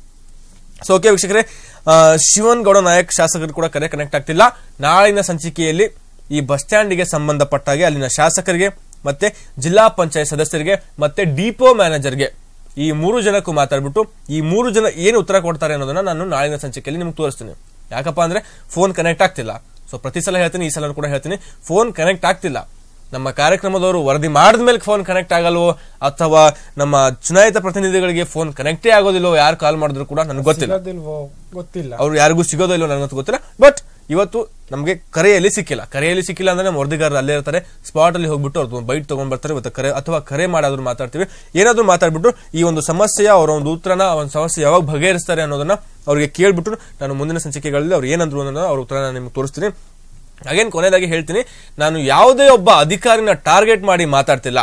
ಸೊ ಓಕೆ ವೀಕ್ಷಕರೇ ಆ, ಶಿವನ್ ಗೌಡ ನಾಯಕ್ ಶಾಸಕರು ಕೂಡ ಕರೆ ಕನೆಕ್ಟ್ ಆಗ್ತಿಲ್ಲ ನಾಳಿನ ಸಂಚಿಕೆಯಲ್ಲಿ ಈ ಬಸ್ ಸ್ಟ್ಯಾಂಡ್ಗೆ ಸಂಬಂಧಪಟ್ಟಾಗೆ ಅಲ್ಲಿನ ಶಾಸಕರಿಗೆ ಮತ್ತೆ ಜಿಲ್ಲಾ ಪಂಚಾಯತ್ ಸದಸ್ಯರಿಗೆ ಮತ್ತೆ ಡಿಪೋ ಮ್ಯಾನೇಜರ್ಗೆ ಈ ಮೂರು ಜನಕ್ಕೂ ಮಾತಾಡ್ಬಿಟ್ಟು ಈ ಮೂರು ಜನ ಏನು ಉತ್ತರ ಕೊಡ್ತಾರೆ ಅನ್ನೋದನ್ನ ನಾನು ನಾಳಿನ ಸಂಚಿಕೆಯಲ್ಲಿ ನಿಮ್ಗೆ ತೋರಿಸ್ತೀನಿ ಯಾಕಪ್ಪ ಅಂದ್ರೆ ಫೋನ್ ಕನೆಕ್ಟ್ ಆಗ್ತಿಲ್ಲ ಸೊ ಪ್ರತಿ ಸಲ ಹೇಳ್ತೀನಿ ಈ ಸಲ ಕೂಡ ಹೇಳ್ತೀನಿ ಫೋನ್ ಕನೆಕ್ಟ್ ಆಗ್ತಿಲ್ಲ ನಮ್ಮ ಕಾರ್ಯಕ್ರಮದವರು ವರದಿ ಮಾಡಿದ ಮೇಲೆ ಫೋನ್ ಕನೆಕ್ಟ್ ಆಗಲ್ವೋ ಅಥವಾ ನಮ್ಮ ಚುನಾಯಿತ ಪ್ರತಿನಿಧಿಗಳಿಗೆ ಫೋನ್ ಕನೆಕ್ಟೇ ಆಗೋದಿಲ್ಲೋ ಯಾರು ಕಾಲ್ ಮಾಡಿದ್ರು ಕೂಡ ನನಗೆ ಗೊತ್ತಿಲ್ಲ ಸಿಗೋದಿಲ್ವೋ ಗೊತ್ತಿಲ್ಲ ಅವ್ರು ಯಾರಿಗೂ ಸಿಗೋದೋ ಇಲ್ಲೋ ನನಗಂತೂ ಗೊತ್ತಿಲ್ಲ ಬಟ್ ಇವತ್ತು ನಮಗೆ ಕರೆಯಲ್ಲಿ ಸಿಕ್ಕಿಲ್ಲ ಕರೆಯಲ್ಲಿ ಸಿಕ್ಕಿಲ್ಲ ಅಂದ್ರೆ ನಮ್ಮ ವರದಿಗಾರರು ಅಲ್ಲೇ ಇರ್ತಾರೆ ಸ್ಪಾಟ್ ಅಲ್ಲಿ ಹೋಗ್ಬಿಟ್ಟು ಅವ್ರದ್ದು ಬೈಟ್ ತಗೊಂಡ್ ಬರ್ತಾರೆ ಇವತ್ತು ಕರೆ ಅಥವಾ ಕರೆ ಮಾಡಾದ್ರೂ ಮಾತಾಡ್ತೀವಿ ಏನಾದ್ರೂ ಮಾತಾಡ್ಬಿಟ್ಟು ಈ ಒಂದು ಸಮಸ್ಯೆಯ ಅವರ ಒಂದು ಉತ್ತರನ ಆ ಒಂದು ಸಮಸ್ಯೆ ಯಾವಾಗ ಬಗೆಹರಿಸ್ತಾರೆ ಅನ್ನೋದನ್ನ ಅವ್ರಿಗೆ ಕೇಳ್ಬಿಟ್ಟು ನಾನು ಮುಂದಿನ ಸಂಚಿಕೆಗಳಲ್ಲಿ ಅವ್ರು ಏನಂದ್ರು ಅನ್ನೋದನ್ನ ಅವ್ರ ಉತ್ತರ ನಾನು ನಿಮ್ಗೆ ತೋರಿಸ್ತೀನಿ ಹಾಗೇನ್ ಕೊನೆಯದಾಗಿ ಹೇಳ್ತೀನಿ ನಾನು ಯಾವುದೇ ಒಬ್ಬ ಅಧಿಕಾರಿನ ಟಾರ್ಗೆಟ್ ಮಾಡಿ ಮಾತಾಡ್ತಿಲ್ಲ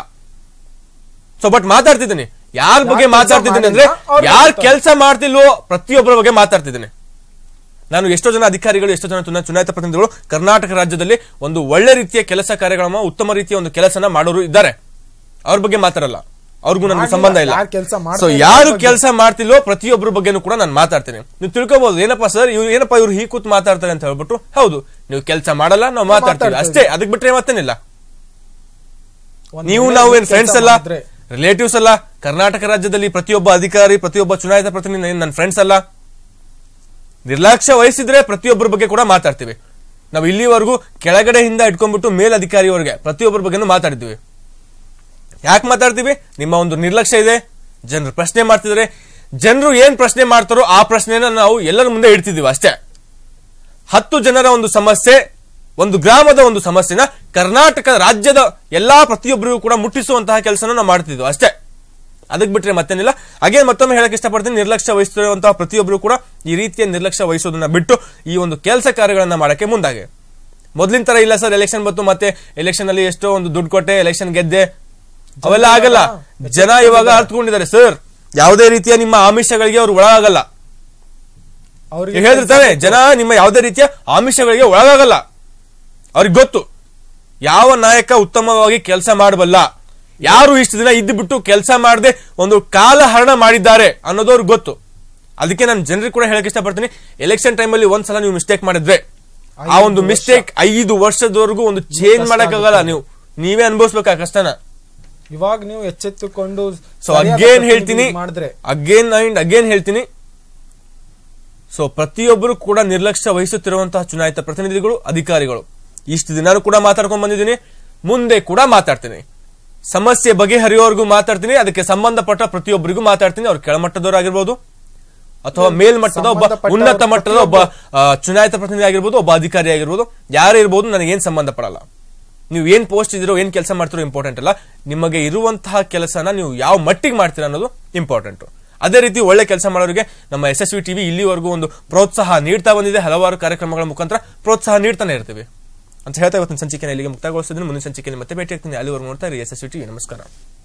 ಸೊ ಬಟ್ ಮಾತಾಡ್ತಿದ್ದೀನಿ ಯಾರ ಬಗ್ಗೆ ಕೆಲ್ಸ ಮಾತಾಡ್ತಿದ್ದೀನಿ ಅಂದ್ರೆ ಮಾಡಿಲ್ಲ, ಅವ್ರ ಯಾರು ಬಗ್ಗೆ ಕೆಲಸ ಮಾಡ್ತಿಲ್ವೋ ಪ್ರತಿಯೊಬ್ಬರ ಬಗ್ಗೆ ಮಾತಾಡ್ತಿದ್ದೀನಿ ನಾನು ಎಷ್ಟೋ ಜನ ಅಧಿಕಾರಿಗಳು ಎಷ್ಟೋ ಜನ ಚುನಾ- ಚುನಾಯಿತ ಪ್ರತಿನಿಧಿಗಳು ಕರ್ನಾಟಕ ರಾಜ್ಯದಲ್ಲಿ ಒಂದು ಒಳ್ಳೆ ರೀತಿಯ ಕೆಲಸ ಕಾರ್ಯಗಳನ್ನ ಉತ್ತಮ ರೀತಿಯ ಒಂದು ಕೆಲಸನ ಮಾಡೋರು ಇದ್ದಾರೆ ಅವ್ರ ಬಗ್ಗೆ ಮಾತಾಡಲ್ಲ ಅವ್ರಿಗೂ ನನಗೆ ಮಾಡಿಲ್ಲ. ಸಂಬಂಧ ಇಲ್ಲ ಯಾರ್ ಕೆಲ್ಸ ಮಾಡ್ತಾ ಸೊ ಇದ್ದಾರೆ ಯಾರು ಅವ್ರ ಬಗ್ಗೆ. ಕೆಲಸ ಮಾಡ್ತಿಲ್ವೋ ಪ್ರತಿಯೊಬ್ಬರ ಬಗ್ಗೆನೂ ಕೂಡ ನಾನು ಮಾತಾಡ್ತೀನಿ ನೀವು ತಿಳ್ಕೊಬಹುದು ಏನಪ್ಪಾ ಸರ್ ಇವ್ರು ಏನಪ್ಪಾ ಇವ್ರು ಹೀ ಕೂತ್ ಮಾತಾಡ್ತಾರೆ ಅಂತ ಹೇಳ್ಬಿಟ್ಟು ಹೌದು ನೀವು ಕೆಲಸ ಮಾಡಲ್ಲ ನಾವು ಮಾತಾಡ್ತೀವಿ ಮಾತಾಡ್ತೀವಿ. ಅಷ್ಟೇ ಅದಕ್ಕೆ ಬಿಟ್ರೆ ಮತ್ತೇನಿಲ್ಲ ಒಂದ್ ನೀವು ವೇಳೆ ನಾವು ಏನ್ ಕೆಲ್ಸ ಫ್ರೆಂಡ್ಸ್ ಅಲ್ಲ ಮಾಡಿದ್ರೆ ರಿಲೇಟಿವ್ಸ್ ಅಲ್ಲ ಕರ್ನಾಟಕ ರಾಜ್ಯದಲ್ಲಿ ಪ್ರತಿಯೊಬ್ಬ ಅಧಿಕಾರಿ ಪ್ರತಿಯೊಬ್ಬ ಚುನಾಯಿತ ಪ್ರತಿನಿಧಿ ನನ್ನ ಫ್ರೆಂಡ್ಸ್ ಅಲ್ಲ ನಿರ್ಲಕ್ಷ್ಯ ವಹಿಸಿದ್ರೆ ಪ್ರತಿಯೊಬ್ಬರ ಬಗ್ಗೆ ಕೂಡ ಮಾತಾಡ್ತೀವಿ ನಾವು ಇಲ್ಲಿವರೆಗೂ ಕೆಳಗಡೆಯಿಂದ ಇಟ್ಕೊಂಡ್ಬಿಟ್ಟು ಮೇಲಧಿಕಾರಿವರೆಗೆ ಪ್ರತಿಯೊಬ್ಬರ ಬಗ್ಗೆನೂ ಮಾತಾಡಿದ್ವಿ ಯಾಕೆ ಮಾತಾಡ್ತೀವಿ ನಿಮ್ಮ ಒಂದು ನಿರ್ಲಕ್ಷ್ಯ ಇದೆ ಜನರು ಪ್ರಶ್ನೆ ಮಾಡ್ತಿದ್ದಾರೆ ಜನರು ಏನ್ ಪ್ರಶ್ನೆ ಮಾಡ್ತಾರೋ ಆ ಪ್ರಶ್ನೆನ ನಾವು ಎಲ್ಲರ ಮುಂದೆ ಇಡ್ತಿದೀವಿ ಅಷ್ಟೇ ಹತ್ತು ಜನರ ಒಂದು ಸಮಸ್ಯೆ ಒಂದು ಗ್ರಾಮದ ಒಂದು ಸಮಸ್ಯೆನ ಕರ್ನಾಟಕ ರಾಜ್ಯದ ಎಲ್ಲಾ ಪ್ರತಿಯೊಬ್ಬರಿಗೂ ಕೂಡ ಮುಟ್ಟಿಸುವಂತಹ ಕೆಲಸನ ನಾವು ಮಾಡ್ತಿದ್ವಿ ಅಷ್ಟೇ ಅದಕ್ಕೆ ಬಿಟ್ರೆ ಮತ್ತೇನಿಲ್ಲ ಹಾಗೆ ಮತ್ತೊಮ್ಮೆ ಹೇಳಕ್ ಇಷ್ಟಪಡ್ತೀನಿ ನಿರ್ಲಕ್ಷ್ಯ ವಹಿಸುತ್ತಿರುವಂತಹ ಪ್ರತಿಯೊಬ್ಬರು ಕೂಡ ಈ ರೀತಿಯ ನಿರ್ಲಕ್ಷ್ಯ ವಹಿಸೋದನ್ನ ಬಿಟ್ಟು ಈ ಒಂದು ಕೆಲಸ ಕಾರ್ಯಗಳನ್ನ ಮಾಡಕ್ಕೆ ಮುಂದಾಗೆ ಮೊದ್ಲಿನ ತರ ಇಲ್ಲ ಸರ್ ಎಲೆಕ್ಷನ್ ಬಂತು ಮತ್ತೆ ಎಲೆಕ್ಷನ್ ಅಲ್ಲಿ ಎಷ್ಟೋ ಒಂದು ದುಡ್ಡು ಕೊಟ್ಟೆ ಎಲೆಕ್ಷನ್ ಗೆದ್ದೆ ಅವೆಲ್ಲ ಆಗಲ್ಲ ಜನ ಇವಾಗ ಅರ್ಥಕೊಂಡಿದ್ದಾರೆ ಸರ್ ಯಾವುದೇ ರೀತಿಯ ನಿಮ್ಮ ಆಮಿಷಗಳಿಗೆ ಅವ್ರು ಒಳಗಾಗಲ್ಲ ಅವ್ರಿಗೆ ಈಗ ಹೇಳಿರ್ತಾರೆ ಜನ ನಿಮ್ಮ ಯಾವುದೇ ರೀತಿಯ ಆಮಿಷಗಳಿಗೆ ಒಳಗಾಗಲ್ಲ ಅವ್ರಿಗೆ ಗೊತ್ತು ಯಾವ ನಾಯಕ ಉತ್ತಮವಾಗಿ ಕೆಲಸ ಮಾಡಬಲ್ಲ ಯಾರು ಇಷ್ಟು ದಿನ ಇದ್ದು ಬಿಟ್ಟು ಕೆಲಸ ಮಾಡದೆ ಒಂದು ಕಾಲಹರಣ ಮಾಡಿದ್ದಾರೆ ಅನ್ನೋದು ಅವ್ರಿಗೆ ಗೊತ್ತು ಅದಕ್ಕೆ ನಾನು ಜನರಿಗೆ ಕೂಡ ಹೇಳಕ್ ಇಷ್ಟಪಡ್ತೀನಿ ಎಲೆಕ್ಷನ್ ಟೈಮಲ್ಲಿ ಒಂದ್ಸಲ ನೀವು ಮಿಸ್ಟೇಕ್ ಮಾಡಿದ್ರೆ ಆ ಒಂದು ಐದು ವರ್ಷ. ಮಿಸ್ಟೇಕ್ ಐದು ವರ್ಷದವರೆಗೂ ಒಂದು ಚೇಂಜ್ ಕಷ್ಟ ಮಾಡಕ್ಕಾಗಲ್ಲ ಆಗುತ್ತೆ. ನೀವು ನೀವೇ ಅನುಭವಿಸ್ಬೇಕು ಆ ಕಷ್ಟನ ಇವಾಗ ನೀವು ಎಚ್ಚೆತ್ತುಕೊಂಡು ಸೊ ಸರಿಯಾದ ಅಗೇನ್ ಪ್ರತಿನಿಧಿ ಹೇಳ್ತೀನಿ ಮಾಡಿದ್ರೆ ಅಗೇನ್ ಅಂಡ್ ಅಗೇನ್ ಹೇಳ್ತೀನಿ ಸೊ ಪ್ರತಿಯೊಬ್ಬರು ಕೂಡ ನಿರ್ಲಕ್ಷ್ಯ ವಹಿಸುತ್ತಿರುವಂತಹ ಚುನಾಯಿತ ಪ್ರತಿನಿಧಿಗಳು ಅಧಿಕಾರಿಗಳು ಇಷ್ಟು ದಿನಾನು ಕೂಡ ಮಾತಾಡ್ಕೊಂಡ್ ಬಂದಿದ್ದೀನಿ ಮುಂದೆ ಕೂಡ ಮಾತಾಡ್ತೀನಿ ಸಮಸ್ಯೆ ಬಗೆಹರಿಯೋವರೆಗೂ ಮಾತಾಡ್ತೀನಿ ಅದಕ್ಕೆ ಸಂಬಂಧಪಟ್ಟ ಪ್ರತಿಯೊಬ್ಬರಿಗೂ ಮಾತಾಡ್ತೀನಿ ಅವ್ರು ಕೆಳಮಟ್ಟದವರಾಗಿರ್ಬೋದು ಅಥವಾ ಮೇಲ್ಮಟ್ಟದ ಒಬ್ಬ ಸಂಬಂಧಪಟ್ಟ ಉನ್ನತ ಮಟ್ಟದ ಒಬ್ಬ ಆ, ಚುನಾಯಿತ ಪ್ರತಿನಿಧಿ ಆಗಿರ್ಬೋದು ಒಬ್ಬ ಅಧಿಕಾರಿ ಆಗಿರ್ಬೋದು ಯಾರೇ ಇರ್ಬೋದು ನನಗೇನ್ ಸಂಬಂಧ ಪಡಲ್ಲ ನೀವು ಏನ್ ಪೋಸ್ಟ್ ಇದಿರೋ ಏನ್ ಕೆಲಸ ಮಾಡ್ತಿರೋ ಇಂಪಾರ್ಟೆಂಟ್ ಅಲ್ಲ ನಿಮಗೆ ಇರುವಂತಹ ಕೆಲಸನ ನೀವು ಯಾವ ಮಟ್ಟಿಗೆ ಮಾಡ್ತೀರಾ ಅನ್ನೋದು ಇಂಪಾರ್ಟೆಂಟ್ ಅದೇ ರೀತಿ ಒಳ್ಳೆ ಕೆಲಸ ಮಾಡೋರಿಗೆ ನಮ್ಮ ಎಸ್ ಎಸ್ ವಿ ಟಿವಿ ಇಲ್ಲಿವರೆಗೂ ಒಂದು ಪ್ರೋತ್ಸಾಹ ನೀಡ್ತಾ ಬಂದಿದೆ ಹಲವಾರು ಕಾರ್ಯಕ್ರಮಗಳ ಮುಖಾಂತರ ಪ್ರೋತ್ಸಾಹ ನೀಡ್ತಾನೆ ಇರ್ತೀವಿ ಅಂತ ಹೇಳ್ತಾ ಇವತ್ತಿನ ಸಂಚಿಕೆನ ಇಲ್ಲಿಗೆ ಮುಕ್ತಾಯಗೊಳಿಸಿದ್ರೆ ಮುಂದಿನ ಸಂಚಿಕೆಯಲ್ಲಿ ಮತ್ತೆ ಭೇಟಿ ಆಗ್ತೀನಿ ಅಲ್ಲಿವರೆಗೂ ನೋಡ್ತಾ ಇರಿ ಎಸ್ ಎಸ್ ವಿ ಟಿವಿ ನಮಸ್ಕಾರ